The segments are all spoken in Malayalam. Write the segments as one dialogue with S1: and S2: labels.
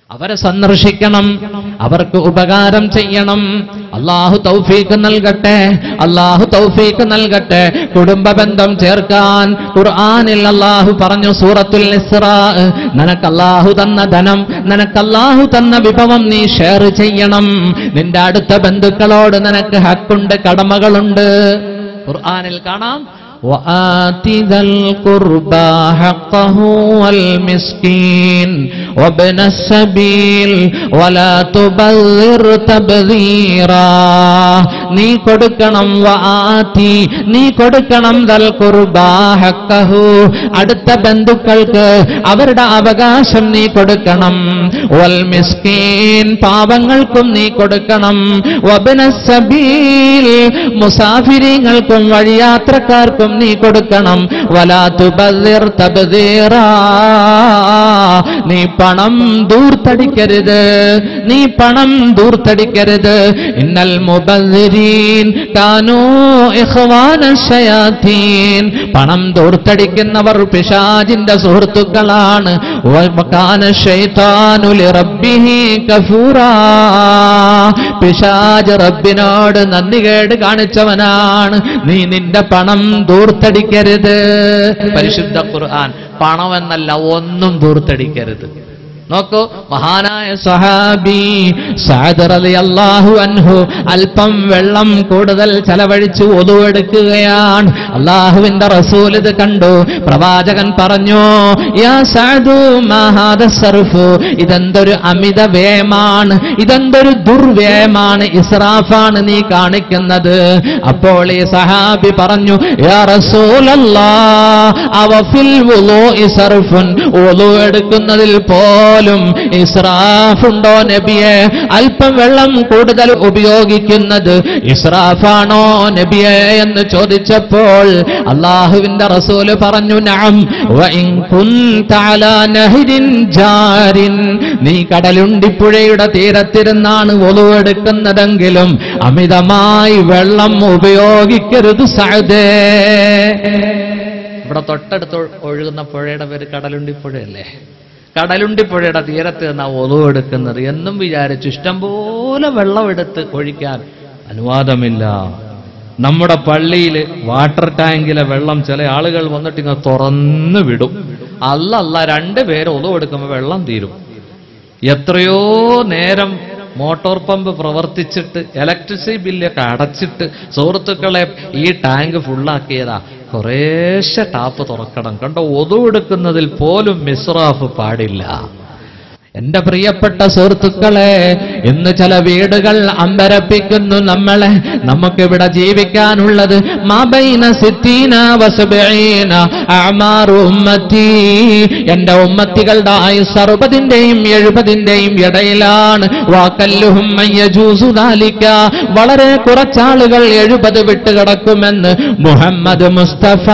S1: അവരെ സന്ദർശിക്കണം അവർക്ക് ഉപകാരം ചെയ്യണം അള്ളാഹു തൗഫീക്ക് നൽകട്ടെ അള്ളാഹു തൗഫീക്ക് നൽകട്ടെ കുടുംബ ബന്ധം ചേർക്കാൻ ഖുർആനിൽ അള്ളാഹു പറഞ്ഞു സൂറത്തുൽ ഇസ്രാ നിനക്ക് അള്ളാഹു തന്ന ധനം നിനക്ക് അള്ളാഹു തന്ന വിഭവം നീ ഷെയർ ചെയ്യണം നിന്റെ അടുത്ത ബന്ധുക്കളോട് നിനക്ക് ഹക്കുണ്ട് കടമകളുണ്ട് ഖുർആനിൽ കാണാം وآت ذا القربى حقه والمسكين وابن السبيل ولا تبذر تبذيرا നീ കൊടുക്കണം വാത്തി നീ കൊടുക്കണം ദൽ കുർബാ ഹക്കഹു അടുത്ത ബന്ധുക്കൾക്ക് അവരുടെ അവകാശം നീ കൊടുക്കണം വൽ മിസ്കീൻ പാവങ്ങൾക്കും നീ കൊടുക്കണം വബന സബീൽ മുസാഫിരിങ്ങൾക്കും വഴിയാത്രക്കാർക്കും നീ കൊടുക്കണം വലാത്തു ബദിർ തബ്ദീറാ നീ പണം ദൂർത്തടിക്കരുത് നീ പണം ദൂർത്തടിക്കരുത് ഇന്നൽ മുബദ്ദിരീൻ കാനൂ ഇഖ്വാന ശയാത്തീൻ പണം ദൂർത്തടിക്കുന്നവർ പിശാജിന്റെ സുഹൃത്തുക്കളാണ് വകാന ശൈത്താനു ലിറബ്ബിഹി കഫൂറാ പിശാജ് റബ്ബിനോട് നന്ദികേട് കാണിച്ചവനാണ് നീ നിന്റെ പണം ദൂർത്തടിക്കരുത് പരിശുദ്ധ ഖുർആൻ പണം എന്നല്ല ഒന്നും ദൂർത്തടിക്കരുത് നോക്കൂ മഹാനായ സഹാബി സഅദ് റളിയല്ലാഹു അൻഹു അല്പം വെള്ളം കൂടുതൽ ചെലവഴിച്ചു ഒതുവെടുക്കുകയാണ് അള്ളാഹുവിന്റെ റസൂൽ ഇത് കണ്ടു പ്രവാചകൻ പറഞ്ഞു യാ സഅദു മാ ഹാദ സർഫു ഇതെന്തൊരു അമിത വ്യയമാണ് ഇതെന്തൊരു ദുർവ്യയമാണ് ഇസ്രാഫാണ് നീ കാണിക്കുന്നത് അപ്പോൾ ഈ സഹാബി പറഞ്ഞു യാ റസൂലല്ലാ അവഫിൽ വുളൂഇ സർഫുൻ വുളു എടുക്കുന്നതിൽ പോലും ഇസ്രാഫുണ്ടോ നബിയെ അല്പം വെള്ളം കൂടുതൽ ഉപയോഗിക്കുന്നത് ഇസ്രാഫാണോ നബിയെ എന്ന് ചോദിച്ചപ്പോൾ അള്ളാഹുവിന്റെ റസൂല് പറഞ്ഞു നഅം വഇൻ കുൻത അലാ നഹ്രിൻ ജാരിൻ നീ കടലുണ്ടിപ്പുഴയുടെ തീരത്തിരുന്നാണ് ഒലുവെടുക്കുന്നതെങ്കിലും അമിതമായി വെള്ളം ഉപയോഗിക്കരുത് സഅദേ ഇവിടെ തൊട്ടടുത്ത് ഒഴു- ഒഴുകുന്ന പുഴയുടെ പേര് കടലുണ്ടിപ്പുഴയല്ലേ കടലുണ്ടിപ്പുഴയുടെ തീരത്ത് നിന്നാ ഒതുവെടുക്കുന്നത് എന്നും വിചാരിച്ചു ഇഷ്ടംപോലെ വെള്ളമെടുത്ത് ഒഴിക്കാൻ അനുവാദമില്ല നമ്മുടെ പള്ളിയിൽ വാട്ടർ ടാങ്കിലെ വെള്ളം ചില ആളുകൾ വന്നിട്ട് ഇങ്ങനെ തുറന്നു വിടും അല്ല അല്ല രണ്ട് പേര് ഒതുവെടുക്കുമ്പോൾ വെള്ളം തീരും എത്രയോ നേരം മോട്ടോർ പമ്പ് പ്രവർത്തിച്ചിട്ട് ഇലക്ട്രിസിറ്റി ബില്ലൊക്കെ അടച്ചിട്ട് സുഹൃത്തുക്കളെ ഈ ടാങ്ക് ഫുള്ളാക്കിയതാ കുറേശ്ശെ ടാപ്പ് തുറക്കണം കണ്ടോ ഒതുവെടുക്കുന്നതിൽ പോലും മിസ്റാഫ് പാടില്ല എന്റെ പ്രിയപ്പെട്ട സുഹൃത്തുക്കളെ ഇന്ന് ചില വീടുകൾ അമ്പരപ്പിക്കുന്നു നമ്മളെ നമുക്കിവിടെ ജീവിക്കാനുള്ളത് മാബൈന സിത്തീന വസബീന അമാറു ഉമ്മത്തി എന്റെ ഉമ്മത്തികളുടെ ആയുസ് അറുപതിന്റെയും എഴുപതിന്റെയും ഇടയിലാണ് വാക്കല്ലുഹും മയ്യജൂസുദാലിക്ക വളരെ കുറച്ചാളുകൾ എഴുപത് വിട്ടുകിടക്കുമെന്ന് മുഹമ്മദ് മുസ്തഫ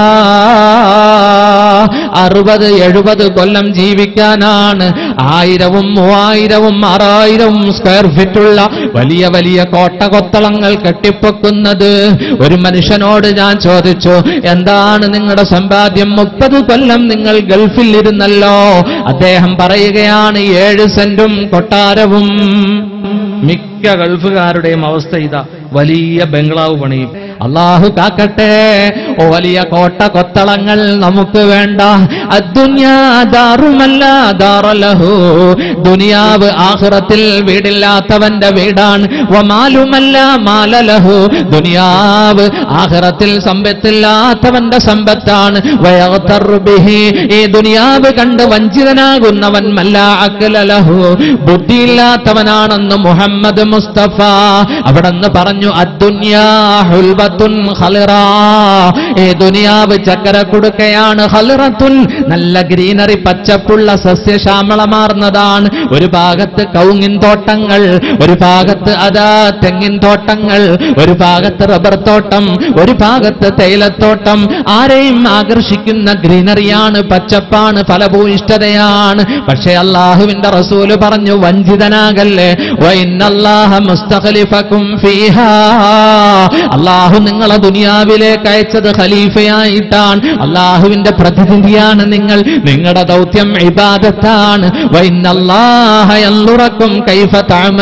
S1: അറുപത് എഴുപത് കൊല്ലം ജീവിക്കാനാണ് ആയിരവും മൂവായിരവും ആറായിരവും സ്ക്വയർ ഫീറ്റുള്ള വലിയ വലിയ കോട്ടകൊത്തളങ്ങൾ കെട്ടിപ്പൊക്കുന്നത് ഒരു മനുഷ്യനോട് ഞാൻ ചോദിച്ചു എന്താണ് നിങ്ങളുടെ സമ്പാദ്യം മുപ്പത് കൊല്ലം നിങ്ങൾ ഗൾഫിൽ ഇരുന്നല്ലോ അദ്ദേഹം പറയുകയാണ് ഏഴ് സെന്റും കൊട്ടാരവും മിക്ക ഗൾഫുകാരുടെയും അവസ്ഥ ഇതാ വലിയ ബംഗ്ലാവ് പണിയും അള്ളാഹു കാക്കട്ടെ ഓ വലിയ കോട്ട കൊത്തളങ്ങൾ നമുക്ക് വേണ്ട അദ്ദുന്യാദാറുമല്ല ദാറലഹു ദുനിയാവ് ആഹ്റത്തിൽ വീടില്ലാത്തവന്റെ വീടാണ് വമാലുമല്ല മാലലഹു ദുനിയാവ് ആഹ്റത്തിൽ സമ്പത്തില്ലാത്തവന്റെ സമ്പത്താണ് വയഗ്തറു ബിഹി ഈ ദുനിയാവ് കണ്ട് വഞ്ചിതനാകുന്നവൻ മല്ല അക്കലലഹു ബുദ്ധിയില്ലാത്തവനാണെന്ന് മുഹമ്മദ് മുസ്തഫ അവിടെന്ന് പറഞ്ഞു അദ്ദുന്യാ ഹുൽവത്തുൻ ഖലിറാ ഈ ദുനിയാവ് ചക്കര കൊടുക്കയാണ് ഖലിറത്തുൻ നല്ല ഗ്രീനറി പച്ചപ്പുള്ള സസ്യശ്യാമളമാർന്നതാണ് ഒരു ഭാഗത്ത് കൗങ്ങിൻ തോട്ടങ്ങൾ ഒരു ഭാഗത്ത് അതാ തെങ്ങിൻ തോട്ടങ്ങൾ ഒരു ഭാഗത്ത് റബ്ബർ തോട്ടം ഒരു ഭാഗത്ത് തേയിലത്തോട്ടം ആരെയും ആകർഷിക്കുന്ന ഗ്രീനറിയാണ് പച്ചപ്പാണ് ഫലഭൂയിഷ്ഠതയാണ് പക്ഷേ അള്ളാഹുവിന്റെ റസൂല് പറഞ്ഞു വഞ്ചിതനാകല്ലേ വൈനല്ലാഹ മുസ്തഖലിഫക്കും ഫീഹാ അള്ളാഹു നിങ്ങളെ ദുനിയാവിലേക്ക് അയച്ചത് ഖലീഫയായിട്ടാണ് അള്ളാഹുവിന്റെ പ്രതിനിധിയാണ് നിങ്ങൾ നിങ്ങളുടെ ദൗത്യം ഇബാദത്താണ് വൈന്നല്ലാഹ യൻളുറക്കും കൈഫ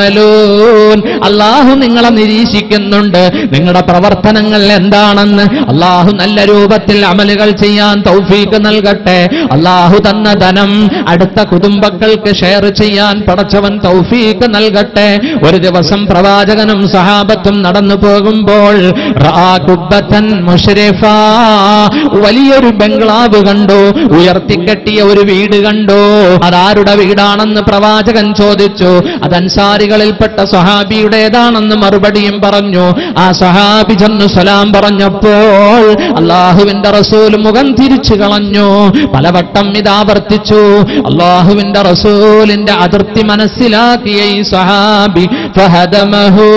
S1: തഅമലൂൻ അള്ളാഹു നിങ്ങളെ നിരീക്ഷിക്കുന്നുണ്ട് നിങ്ങളുടെ പ്രവർത്തനങ്ങൾ എന്താണെന്ന് അള്ളാഹു നല്ല രൂപത്തിൽ അമലുകൾ ചെയ്യാൻ തൗഫീക്ക് നൽകട്ടെ അള്ളാഹു തന്ന ധനം അടുത്ത കുടുംബക്കൾക്ക് ഷെയർ ചെയ്യാൻ പടച്ചവൻ തൗഫീക്ക് നൽകട്ടെ ഒരു ദിവസം പ്രവാചകനും സഹാബത്തും നടന്നു പോകുമ്പോൾ റആ കുബ്ബത്തൻ മുശ്രിഫാ വലിയൊരു ബംഗ്ലാവ് കണ്ടു ഉയർത്തിക്കെട്ടിയ ഒരു വീട് കണ്ടു അതാരുടെ വീടാണെന്ന് പ്രവാചകൻ ചോദിച്ചു അത് അൻസാരികളിൽപ്പെട്ട സഹാബിയുടേതാണെന്ന് മറുപടിയും പറഞ്ഞു ആ സഹാബി ചെന്നു സലാം പറഞ്ഞപ്പോൾ അള്ളാഹുവിന്റെ റസൂൽ മുഖം തിരിച്ചു കളഞ്ഞു പലവട്ടം ഇതാവർത്തിച്ചു അള്ളാഹുവിന്റെ റസൂലിന്റെ അതിർത്തി മനസ്സിലാക്കിയ ഈ സഹാബി ഫഹദമഹു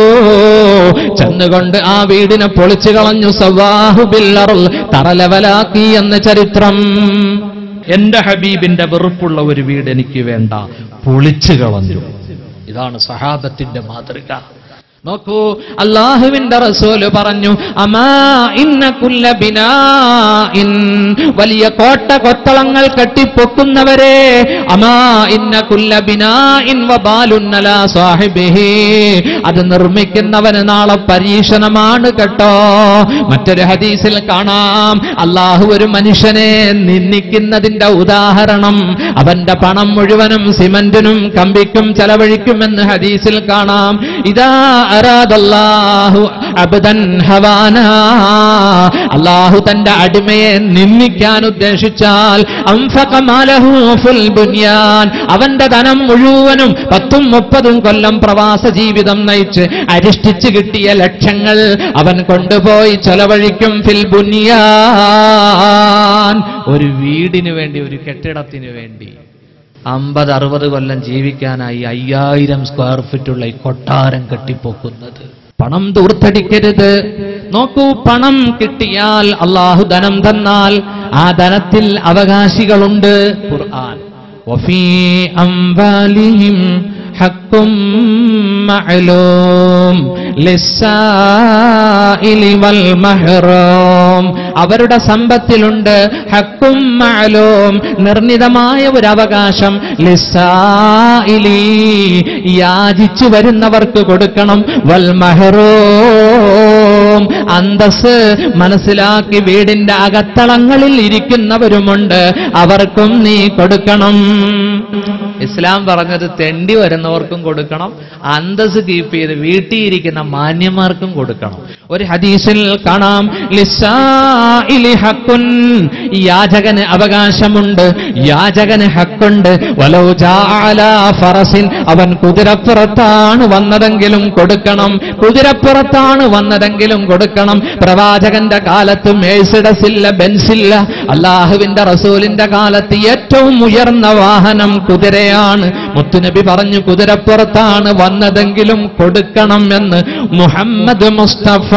S1: ചെന്നുകൊണ്ട് ആ വീടിനെ പൊളിച്ചു കളഞ്ഞു സവാഹു ബില്ലറുൽ തറലവലാക്കി എന്ന ചരിത്രം എന്റെ ഹബീബിന്റെ വെറുപ്പുള്ള ഒരു വീട് എനിക്ക് വേണ്ട പൊളിച്ചു കളഞ്ഞു ഇതാണ് സഹാബത്തിന്റെ മാതൃക നോക്കൂ അള്ളാഹുവിന്റെ റസൂല് പറഞ്ഞു അമാ ഇന്ന കുല്ല ബിനാഇൻ വലിയ കോട്ട കൊത്തളങ്ങൾ കെട്ടിപ്പൊക്കുന്നവരെ അമാ ഇന്ന കുല്ല ബിനാഇൻ വബാലുന്നല സാഹിബിഹി അത് നിർമ്മിക്കുന്നവന് നാളെ പരീക്ഷണമാണ് കേട്ടോ മറ്റൊരു ഹദീസിൽ കാണാം അള്ളാഹു ഒരു മനുഷ്യനെ നിന്ദിക്കുന്നതിന്റെ ഉദാഹരണം അവന്റെ പണം മുഴുവനും സിമന്റിനും കമ്പിക്കും ചെലവഴിക്കുമെന്ന് ഹദീസിൽ കാണാം ഇതാ അറാദല്ലാഹു അബ്ദൻ ഹവാന അള്ളാഹു തന്റെ അടിമയെ നിന്ദിക്കാൻ ഉദ്ദേശിച്ചാൽ അംഫഖ മാലഹു ഫിൽ ബുനിയാൻ അവന്റെ ധനം മുഴുവനും പത്തും മുപ്പതും കൊല്ലം പ്രവാസ ജീവിതം നയിച്ച് അരിഷ്ടിച്ച് കിട്ടിയ ലക്ഷങ്ങൾ അവൻ കൊണ്ടുപോയി ചെലവഴിക്കും ഫിൽ ബുനിയാൻ ഒരു വീടിന് വേണ്ടി ഒരു കെട്ടിടത്തിന് വേണ്ടി അമ്പത് അറുപത് കൊല്ലം ജീവിക്കാനായി അയ്യായിരം സ്ക്വയർ ഫീറ്റുള്ള ഈ കൊട്ടാരം കെട്ടിപ്പോക്കുന്നത് പണം ദൂർത്തടിക്കരുത് നോക്കൂ പണം കിട്ടിയാൽ അള്ളാഹു ധനം തന്നാൽ ആ ധനത്തിൽ അവകാശികളുണ്ട് ഖുർആൻ വഫീ അംവാലിഹിം ഹക്കും മഅലൂം ലിസ്സായിലി വൽ മഹ്റൂം അവരുടെ സമ്പത്തിലുണ്ട് ഹക്കും മഅലൂം നിർണിതമായ ഒരു അവകാശം ലിസ്സായിലി യാചിച്ചു വരുന്നവർക്ക് കൊടുക്കണം വൽ മഹ്റൂം അന്തസ് മനസ്സിലാക്കി വീടിന്റെ അകത്തളങ്ങളിൽ ഇരിക്കുന്നവരുമുണ്ട് അവർക്കും നീ കൊടുക്കണം ഇസ്ലാം പറഞ്ഞത് തെണ്ടി വരുന്നവർക്കും കൊടുക്കണം അന്തസ് കീപ്പ് ചെയ്ത് വീട്ടിയിരിക്കുന്ന മാന്യന്മാർക്കും കൊടുക്കണം ഒരു ഹദീസിൽ കാണാം ലിസ്സാഇലി ഹക്കുൻ യാചകന് അവകാശമുണ്ട് യാചകന് ഹക്കുണ്ട് വലൗ ജാഅല ഫറസിൻ അവൻ കുതിരപ്പുറത്താണ് വന്നതെങ്കിലും കൊടുക്കണം കുതിരപ്പുറത്താണ് വന്നതെങ്കിലും കൊടുക്കണം പ്രവാചകന്റെ കാലത്ത് മേഴ്സിഡസ് ഇല്ല ബെൻസില്ല അള്ളാഹുവിന്റെ റസൂലിന്റെ കാലത്ത് ഏറ്റവും ഉയർന്ന വാഹനം കുതിരയാണ് മുത്തുനബി പറഞ്ഞു കുതിരപ്പുറത്താണ് വന്നതെങ്കിലും കൊടുക്കണം എന്ന് മുഹമ്മദ് മുസ്തഫ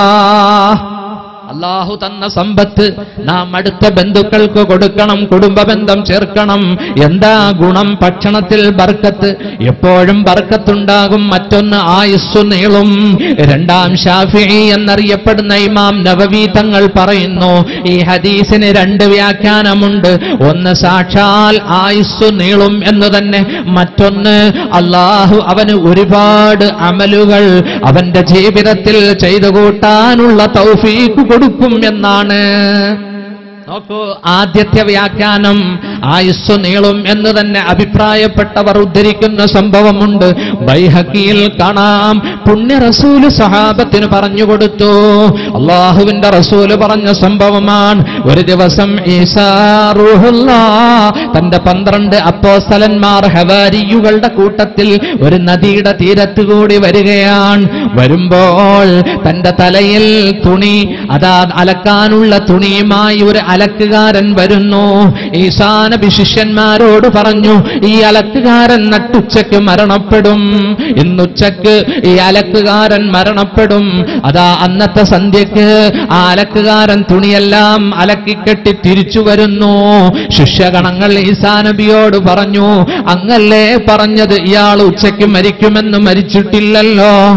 S1: അള്ളാഹു തന്ന സമ്പത്ത് നാം അടുത്ത ബന്ധുക്കൾക്ക് കൊടുക്കണം കുടുംബ ബന്ധം ചേർക്കണം എന്താ ഗുണം ഭക്ഷണത്തിൽ ബർക്കത്ത് എപ്പോഴും ബർക്കത്തുണ്ടാകും മറ്റൊന്ന് ആയുസ്സു നീളും രണ്ടാം ഷാഫി എന്നറിയപ്പെടുന്ന ഇമാം നവവി തങ്ങൾ പറയുന്നു ഈ ഹദീസിന് രണ്ട് വ്യാഖ്യാനമുണ്ട് ഒന്ന് സാക്ഷാൽ ആയുസ്സു നീളും എന്ന് തന്നെ മറ്റൊന്ന് അള്ളാഹു അവന് ഒരുപാട് അമലുകൾ അവന്റെ ജീവിതത്തിൽ ചെയ്തു കൂട്ടാനുള്ള തൗഫീക്ക് കൊടുക്കും എന്നാണ് നോക്കൂ ആദ്യത്തെ വ്യാഖ്യാനം ആയുസ് നീളും എന്ന് തന്നെ അഭിപ്രായപ്പെട്ടവർ ഉദ്ധരിക്കുന്ന സംഭവമുണ്ട് ബൈഹക്കിയിൽ കാണാം പുണ്യ റസൂല് സഹാബത്തിന് പറഞ്ഞു കൊടുത്തു അള്ളാഹുവിന്റെ റസൂല് പറഞ്ഞ സംഭവമാണ് ഒരു ദിവസം ഈസാ റൂഹുല്ലാ തന്റെ പന്ത്രണ്ട് അപ്പോസ്തലന്മാർ ഹവാരിയുകളുടെ കൂട്ടത്തിൽ ഒരു നദിയുടെ തീരത്ത് കൂടി വരികയാണ് വരുമ്പോൾ തന്റെ തലയിൽ തുണി അതാ അലക്കാനുള്ള തുണിയുമായി ഒരു അലക്കുകാരൻ വരുന്നു ഈസാ നബി ശിഷ്യന്മാരോട് പറഞ്ഞു ഈ അലക്കുകാരൻ നട്ടുച്ചയ്ക്ക് മരണപ്പെടും ഇന്നുച്ചക്ക് ഈ അലക്കുകാരൻ മരണപ്പെടും അതാ അന്നത്തെ സന്ധ്യക്ക് ആ അലക്കുകാരൻ തുണിയെല്ലാം അലക്കിക്കെട്ടി തിരിച്ചു വരുന്നു ശിഷ്യഗണങ്ങൾ ഈസാ നബിയോട് പറഞ്ഞു അങ്ങല്ലേ പറഞ്ഞത് ഇയാൾ ഉച്ചയ്ക്ക് മരിക്കുമെന്ന് മരിച്ചിട്ടില്ലല്ലോ ഈസാ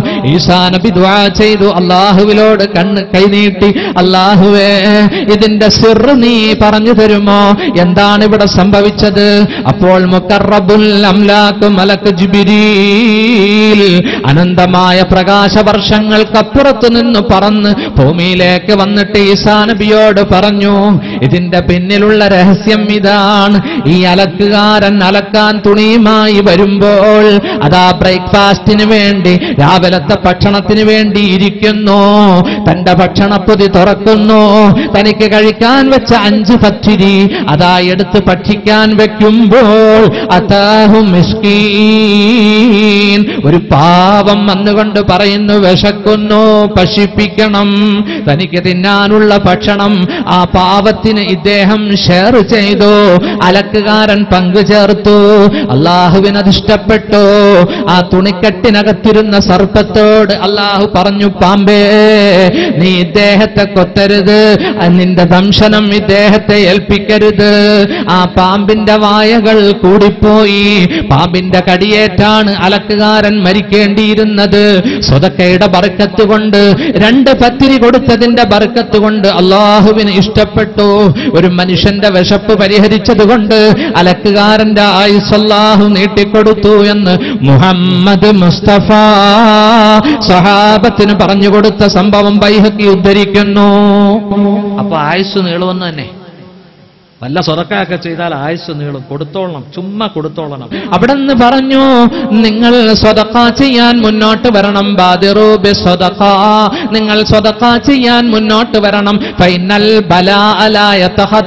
S1: ഈസാ നബി ദുആ ചെയ്തു അള്ളാഹുവിലോട് കണ്ണ് കൈനീട്ടി അള്ളാഹുവേ ഇതിന്റെ സിറ് നീ പറഞ്ഞു തരുമോ എന്താണ് ഇവിടെ സംഭവിച്ചത് അപ്പോൾ മുക്കറബുൽ അംലാക്ക് മലക്ക് ജിബിരീൽ അനന്തമായ പ്രകാശവർഷങ്ങൾക്കപ്പുറത്ത് നിന്ന് പറന്ന് ഭൂമിയിലേക്ക് വന്നിട്ട് ഈസാ നബിയോട് പറഞ്ഞു ഇതിന്റെ പിന്നിലുള്ള രഹസ്യം ഇതാണ് ഈ അലക്കുകാരൻ അലക്കാൻ തുണിയുമായി വരുമ്പോൾ അതാ ബ്രേക്ക്ഫാസ്റ്റിന് വേണ്ടി രാവിലത്തെ ഭക്ഷണത്തിന് വേണ്ടി ഇരിക്കുന്നു തന്റെ ഭക്ഷണപ്പൊതി തുറക്കുന്നു തനിക്ക് കഴിക്കാൻ വെച്ച അഞ്ച് പച്ചിരി അതാ എടുത്ത് ഭക്ഷിക്കാൻ വെക്കുമ്പോൾ അതാഹും മിസ്കീൻ ഒരു പാവം വന്നുകൊണ്ട് പറയുന്നു വിശക്കുന്നു പശിപ്പിക്കണം തനിക്ക് തിന്നാനുള്ള ഭക്ഷണം ആ പാവത്തിന് ഇദ്ദേഹം ഷെയർ ചെയ്തു അലക്കുകാരൻ പങ്കു ചേർത്തു അള്ളാഹുവിന് അത് ഇഷ്ടപ്പെട്ടു ആ തുണിക്കെട്ടിനകത്തിരുന്ന സർപ്പത്തോട് അള്ളാഹു പറഞ്ഞു പാമ്പേ നീ ഇദ്ദേഹത്തെ കൊത്തരുത് അത് നിന്റെ ദംശനം ഇദ്ദേഹത്തെ ഏൽപ്പിക്കരുത് ആ പാമ്പിന്റെ വായകൾ കൂടിപ്പോയി പാമ്പിന്റെ കടിയേറ്റാണ് അലക്കുകാരൻ മരിക്കേണ്ടിയിരുന്നത് സ്വതക്കയുടെ ബർക്കത്ത് കൊണ്ട് രണ്ട് പത്തിരി കൊടുത്തതിന്റെ ബർക്കത്ത് കൊണ്ട് അള്ളാഹുവിന് ഇഷ്ടപ്പെട്ടു ഒരു മനുഷ്യന്റെ വിശപ്പ് പരിഹരിച്ചതുകൊണ്ട് അലക്കുകാരന്റെ ആയുസ് അല്ലാഹു നീട്ടിക്കൊടുത്തു എന്ന് മുഹമ്മദ് മുസ്തഫ സഹാബത്തിന് പറഞ്ഞു കൊടുത്ത സംഭവം ബൈഹക്കി ഉദ്ധരിക്കുന്നു
S2: അപ്പൊ ആയുസ് നീളുമെന്ന് തന്നെ വല്ല സ്വതക്കയൊക്കെ ചെയ്താൽ ആയുസ് നീളും കൊടുത്തോളണം ചുമ്മാ കൊടുത്തോളണം
S1: അവിടെ നിന്ന് പറഞ്ഞു നിങ്ങൾ സ്വതക്ക ചെയ്യാൻ മുന്നോട്ട് വരണം ബാദിറൂബി സ്വതക്ക നിങ്ങൾ സ്വതക്ക ചെയ്യാൻ മുന്നോട്ട് വരണം ഫൈനൽ ബലാലായ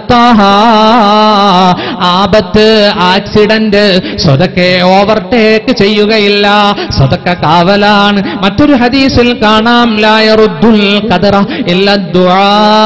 S1: ആപത്ത് ആക്സിഡന്റ് സ്വതക്കെ ഓവർടേക്ക് ചെയ്യുകയില്ല സ്വതക്ക കാവലാണ് മറ്റൊരു ഹദീസിൽ കാണാം ലായറുദ്ദുൽ കദറ ഇല്ല ദുആ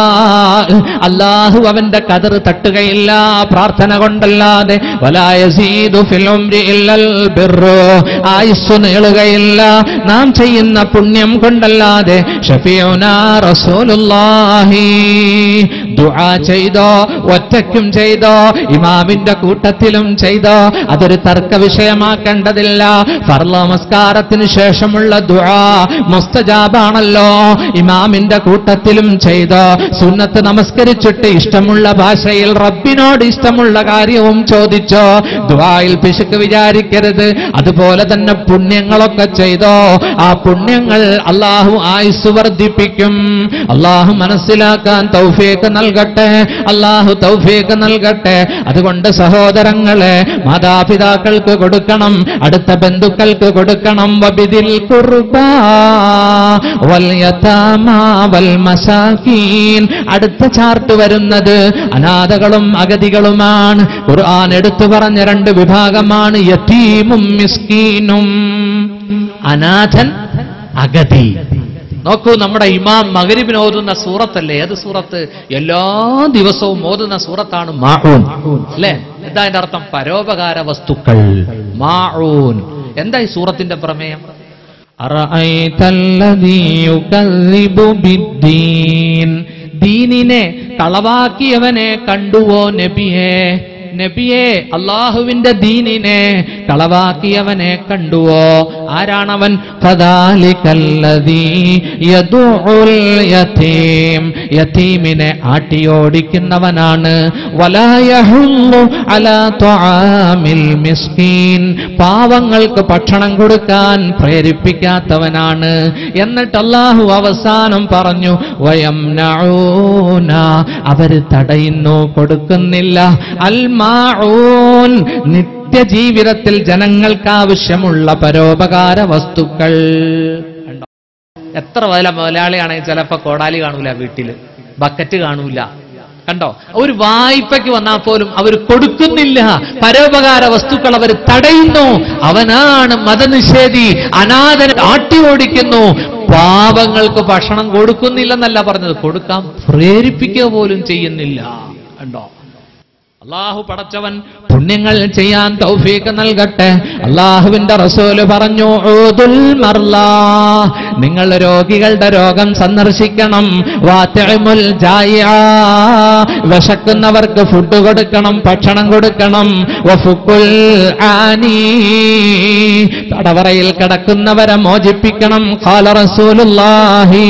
S1: അള്ളാഹു അവന്റെ കതർ തട്ടുകയില്ല പ്രാർത്ഥന കൊണ്ടല്ലാതെ വലായസീദു ഫിൽ ഉംരി ഇല്ലൽ ബിർറു ആയുസ് നീളുകയില്ല നാം ചെയ്യുന്ന പുണ്യം കൊണ്ടല്ലാതെ ഷഫീഉനാ റസൂലുള്ളാഹി ദുആ ചെയ്തോ ഒറ്റയ്ക്കും ചെയ്തോ ഇമാമിന്റെ കൂട്ടത്തിലും ചെയ്തോ അതൊരു തർക്ക വിഷയമാക്കേണ്ടതില്ല ഫർള നമസ്കാരത്തിന് ശേഷമുള്ള ദുആ മുസ്തജാബാണല്ലോ ഇമാമിന്റെ കൂട്ടത്തിലും ചെയ്തോ സുന്നത്ത് നമസ്കരിച്ചിട്ട് ഇഷ്ടമുള്ള ഭാഷയിൽ റബ്ബിനോട് ഇഷ്ടമുള്ള കാര്യവും ചോദിച്ചോ ദുആയിൽ പിശുക്ക് വിചാരിക്കരുത് അതുപോലെ തന്നെ പുണ്യങ്ങളൊക്കെ ചെയ്തോ ആ പുണ്യങ്ങൾ അള്ളാഹു ആയുസ് വർദ്ധിപ്പിക്കും അള്ളാഹു മനസ്സിലാക്കാൻ തൗഫീക്ക് നൽകട്ടെ അള്ളാഹു തൗഫീക്ക് നൽകട്ടെ അതുകൊണ്ട് സഹോദരങ്ങളെ മാതാപിതാക്കൾക്ക് കൊടുക്കണം അടുത്ത ബന്ധുക്കൾക്ക് കൊടുക്കണം വബിദിൽ കുർബാ വൽ യതാമാ വൽ മസാകീൻ അടുത്ത ചാർട്ട് വരുന്നത് അനാഥകളും അഗതികളുമാണ് ഖുർആൻ എടുത്തു പറഞ്ഞ രണ്ട് വിഭാഗമാണ് യതീമും മിസ്കീനും അനാഥൻ അഗതി
S2: നോക്കൂ നമ്മുടെ ഇമാം മകരിബിന് ഓതുന്ന സൂറത്തല്ലേ ഏത് സൂറത്ത് എല്ലാ ദിവസവും ഓതുന്ന സൂറത്താണ് മാഊൻ അല്ലേ എന്താ അതിന്റെ അർത്ഥം പരോപകാര വസ്തുക്കൾ മാഊൻ എന്താ ഈ സൂറത്തിന്റെ പ്രമേയം
S1: أرأيت الذي يكذب بالدين ദീനിനെ കളവാക്കിയവനെ കണ്ടുവോ നബിയെ നബിയെ അള്ളാഹുവിന്റെ ദീനിനെ കളവാക്കിയവനെ കണ്ടുവോ ആരാണവൻ ഫദാലികല്ലദീ യദുഉൽ യതീം യതീമിനെ ആട്ടിയോടിക്കുന്നവനാണ് വലാ യഹുല്ലു അലാ തുആമിൽ മിസ്കീൻ പാവങ്ങൾക്ക് ഭക്ഷണം കൊടുക്കാൻ പ്രേരിപ്പിക്കാത്തവനാണ് എന്നിട്ട് അള്ളാഹു അവസാനം പറഞ്ഞു വയംനഊന അവര് തടയുന്നു കൊടുക്കുന്നില്ല അൽമാഊൻ നിത്യജീവിതത്തിൽ ജനങ്ങൾക്ക് ആവശ്യമുള്ള പരോപകാര വസ്തുക്കൾ
S2: കണ്ടോ? എത്ര വല മുതലാളിയാണെങ്കിൽ ചിലപ്പോ കോടാലി കാണൂല വീട്ടില് ബക്കറ്റ് കാണൂല കണ്ടോ ഒരു വായ്പയ്ക്ക് വന്നാൽ പോലും അവർ കൊടുക്കുന്നില്ല പരോപകാര വസ്തുക്കൾ അവർ തടയുന്നു അവനാണ് മതനിഷേധി അനാഥനെ ആട്ടി ഓടിക്കുന്നു പാവങ്ങൾക്ക് ഭക്ഷണം കൊടുക്കുന്നില്ലെന്നല്ല പറഞ്ഞത് കൊടുക്കാൻ പ്രേരിപ്പിക്കുക പോലും ചെയ്യുന്നില്ല കണ്ടോ അള്ളാഹു പടച്ചവൻ
S1: പുണ്യങ്ങൾ ചെയ്യാൻ തൗഫീക്ക് നൽകട്ടെ അള്ളാഹുവിന്റെ റസൂല് പറഞ്ഞു ഊദുൽ മർലാ നിങ്ങൾ രോഗികളുടെ രോഗം സന്ദർശിക്കണം വാത്തിമുൽ ജായിആ വിശക്കുന്നവർക്ക് ഫുഡ് കൊടുക്കണം ഭക്ഷണം കൊടുക്കണം വഫുക്കുൽ ആനി തടവറയിൽ കിടക്കുന്നവരെ മോചിപ്പിക്കണം ഖാല റസൂലുള്ളാഹി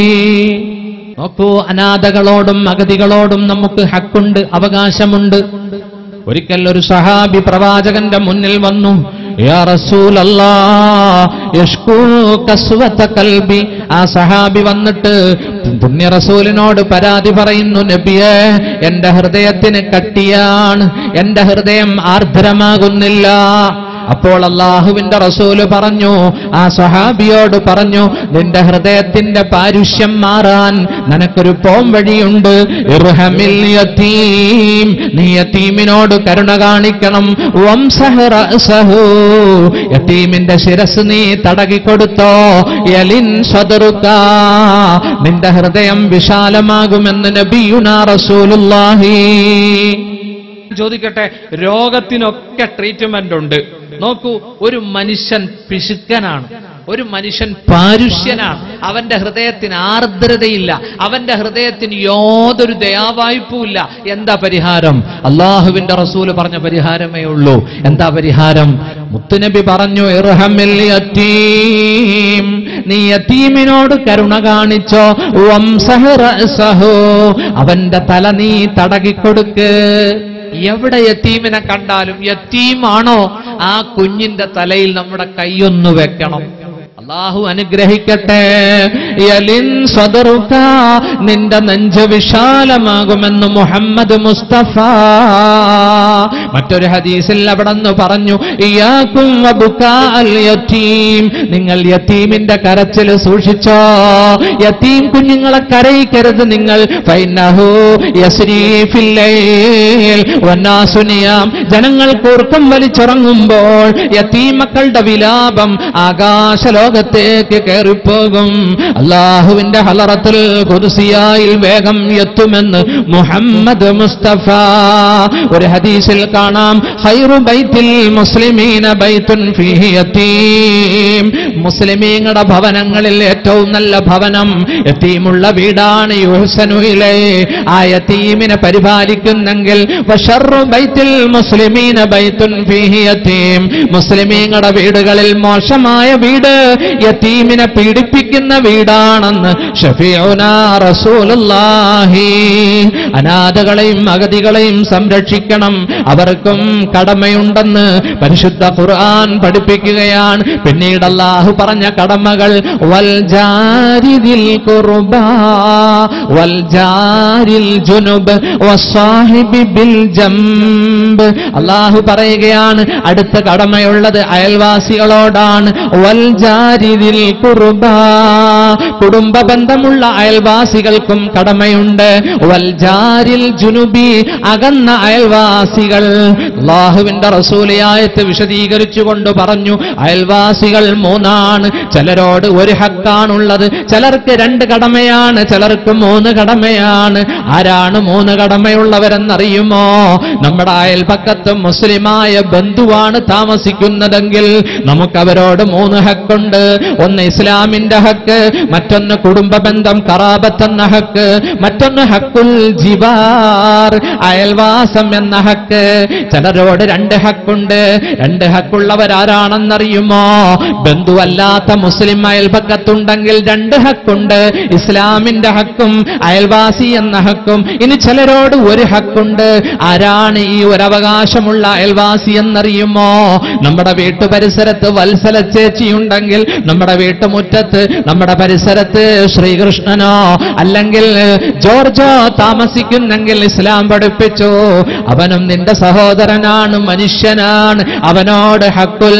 S1: നോക്കൂ അനാഥകളോടും അഗതികളോടും നമുക്ക് ഹക്കുണ്ട് അവകാശമുണ്ട് ഒരിക്കൽ ഒരു സഹാബി പ്രവാചകന്റെ മുന്നിൽ വന്നു യാ റസൂലല്ലാ യഷ്കൂ കസ്വത കൽബി ആ സഹാബി വന്നിട്ട് പുണ്യ റസൂലിനോട് പരാതി പറയുന്നു നബിയെ എന്റെ ഹൃദയത്തിന് കട്ടിയാണ് എന്റെ ഹൃദയം ആർദ്രമാകുന്നില്ല അപ്പോൾ അള്ളാഹുവിന്റെ റസൂല് പറഞ്ഞു ആ സ്വഹാബിയോട് പറഞ്ഞു നിന്റെ ഹൃദയത്തിന്റെ പാരുഷ്യം മാറാൻ നിനക്കൊരു പോം വഴിയുണ്ട് ഇർഹമിൽ യതീം. നീ യതീമിനോട് കരുണ കാണിക്കണം വംസഹ റഅസഹു. യതീമിന്റെ ശിരസ് നീ തടകിക്കൊടുത്തോ യലിൻ സദറുക നിന്റെ ഹൃദയം വിശാലമാകുമെന്ന് നബിയുനാ റസൂലുള്ളാഹി
S2: ചോദിക്കട്ടെ രോഗത്തിനൊക്കെ ട്രീറ്റ്മെന്റ് ഉണ്ട് നോക്കൂ ഒരു മനുഷ്യൻ പിശുക്കനാണ് ഒരു മനുഷ്യൻ പാരുഷ്യനാണ് അവന്റെ ഹൃദയത്തിന് ആർദ്രതയില്ല അവന്റെ ഹൃദയത്തിന് യാതൊരു ദയാവായ്പുമില്ല എന്താ പരിഹാരം
S1: അള്ളാഹുവിന്റെ റസൂല് പറഞ്ഞ പരിഹാരമേ ഉള്ളൂ എന്താ പരിഹാരം മുത്തുനബി പറഞ്ഞു ഇർഹമിൽ യതീം. നീ യതീമിനോട് കരുണ കാണിച്ചോ വംസഹ റഅസഹു. അവന്റെ തല നീ തടകിക്കൊടുക്ക്
S2: എവിടെ യത്തീമിനെ കണ്ടാലും യത്തീമാണോ ആ കുഞ്ഞിന്റെ തലയിൽ നമ്മുടെ കൈയൊന്നു വെക്കണം
S1: അള്ളാഹു അനുഗ്രഹിക്കട്ടെ യലിൻ സദറുക നിന്റെ നെഞ്ച് വിശാലമാകുമെന്ന് മുഹമ്മദ് മുസ്തഫ മറ്റൊരു ഹദീസിൽ അവിടെ നിന്ന് പറഞ്ഞു ഇയാക്കും വബുകാഅൽ യതീം നിങ്ങൾ യതീമിന്റെ കരച്ചിൽ സൂക്ഷിച്ചോ യതീം കുഞ്ഞുങ്ങളെ കരയിക്കരുത് നിങ്ങൾ ഫൈനഹു യസ്രീ ഫിൽ ലൈൽ വന്നാസു നിയാം ജനങ്ങൾ കൂർക്കം വലിച്ചുറങ്ങുമ്പോൾ യതീമക്കളുടെ വിലാപം ആകാശലോകത്തേക്ക് കയറിപ്പോകും അള്ളാഹുവിന്റെ ഹലറത്തിൽ കുരിസിയായിൽ വേഗം എത്തുമെന്ന് മുഹമ്മദ് മുസ്തഫ ഒരു ഹദീസിൽ കാണാം ഹൈറു ബൈത്തിൽ മുസ്ലിമീന ബൈത്തുൻ ഫീഹി യതീം മുസ്ലിമീങ്ങളുടെ ഭവനങ്ങളിൽ ഏറ്റവും നല്ല ഭവനം യതീമുള്ള വീടാണ് യുഹ്സനുയിലെ ആ യതീമിനെ പരിപാലിക്കുന്നെങ്കിൽ വശറു ബൈത്തിൽ മുസ്ലിമീന ബൈത്തുൻ ഫീഹി യതീം മുസ്ലിമീങ്ങളുടെ വീടുകളിൽ മോശമായ വീട് യതീമിനെ പീഡിപ്പിക്കുന്ന വീടാണെന്ന് ഷഫീഉന റസൂലുള്ളാഹി അനാഥകളെയും അഗതികളെയും സംരക്ഷിക്കണം അവർക്കും കടമയുണ്ടെന്ന് പരിശുദ്ധ ഖുർആൻ പഠിപ്പിക്കുകയാണ് പിന്നീട് അല്ലാഹു പറഞ്ഞ കടമകൾ വൽ ജാരിദിൽ ഖുർബാ വൽ ജാരിൽ ജുനുബ് വസ്സാഹിബി ബിൽ ജംബ് അല്ലാഹു പറയുകയാണ് അടുത്ത കടമയുള്ളത് അയൽവാസികളോടാണ് വൽ ജാരിദിൽ ഖുർബാ കുടുംബ ബന്ധമുള്ള അയൽവാസികൾക്കും കടമയുണ്ട് വൽ ജാരിൽ ജുനുബി അകന്ന അയൽവാസികൾ അള്ളാഹുവിന്റെ റസൂലിയായത്ത് വിശദീകരിച്ചുകൊണ്ട് പറഞ്ഞു അയൽവാസികൾ മൂന്നാണ് ചിലരോട് ഒരു ഹക്കാണുള്ളത് ചിലർക്ക് രണ്ട് കടമയാണ് ചിലർക്ക് മൂന്ന് കടമയാണ് ആരാണ് മൂന്ന് കടമയുള്ളവരെന്നറിയുമോ നമ്മുടെ അയൽപക്കത്ത് മുസ്ലിമായ ബന്ധുവാണ് താമസിക്കുന്നതെങ്കിൽ നമുക്ക് അവരോട് മൂന്ന് ഹക്കുണ്ട് ഒന്ന് ഇസ്ലാമിന്റെ ഹക്ക് മറ്റൊന്ന് കുടുംബ ബന്ധം കറാബത്ത് എന്ന ഹക്ക് മറ്റൊന്ന് ഹക്കുൽ ജിവാർ അയൽവാസം എന്ന ഹക്ക് ചിലരോട് രണ്ട് ഹക്കുണ്ട് രണ്ട് ഹക്കുള്ളവരാരാണെന്നറിയുമോ ബന്ധുവല്ലാത്ത മുസ്ലിം അയൽപക്കത്തുണ്ടെങ്കിൽ രണ്ട് ഹക്കുണ്ട് ഇസ്ലാമിന്റെ ഹക്കും അയൽവാസി എന്ന ഹക്കും ഇനി ചിലരോട് ഒരു ഹക്കുണ്ട് ആരാണ് ഈ ഒരവകാശമുള്ള അയൽവാസി എന്നറിയുമോ നമ്മുടെ വീട്ടു പരിസരത്ത് വത്സല ചേച്ചിയുണ്ടെങ്കിൽ നമ്മുടെ വീട്ടുമുറ്റത്ത് നമ്മുടെ പരിസരത്ത് ശ്രീകൃഷ്ണനോ അല്ലെങ്കിൽ ജോർജോ താമസിക്കുന്നെങ്കിൽ ഇസ്ലാം പഠിപ്പിച്ചു അവനും നിന്റെ സഹോദരനാണ് മനുഷ്യനാണ് അവനോട് ഹക്കുൽ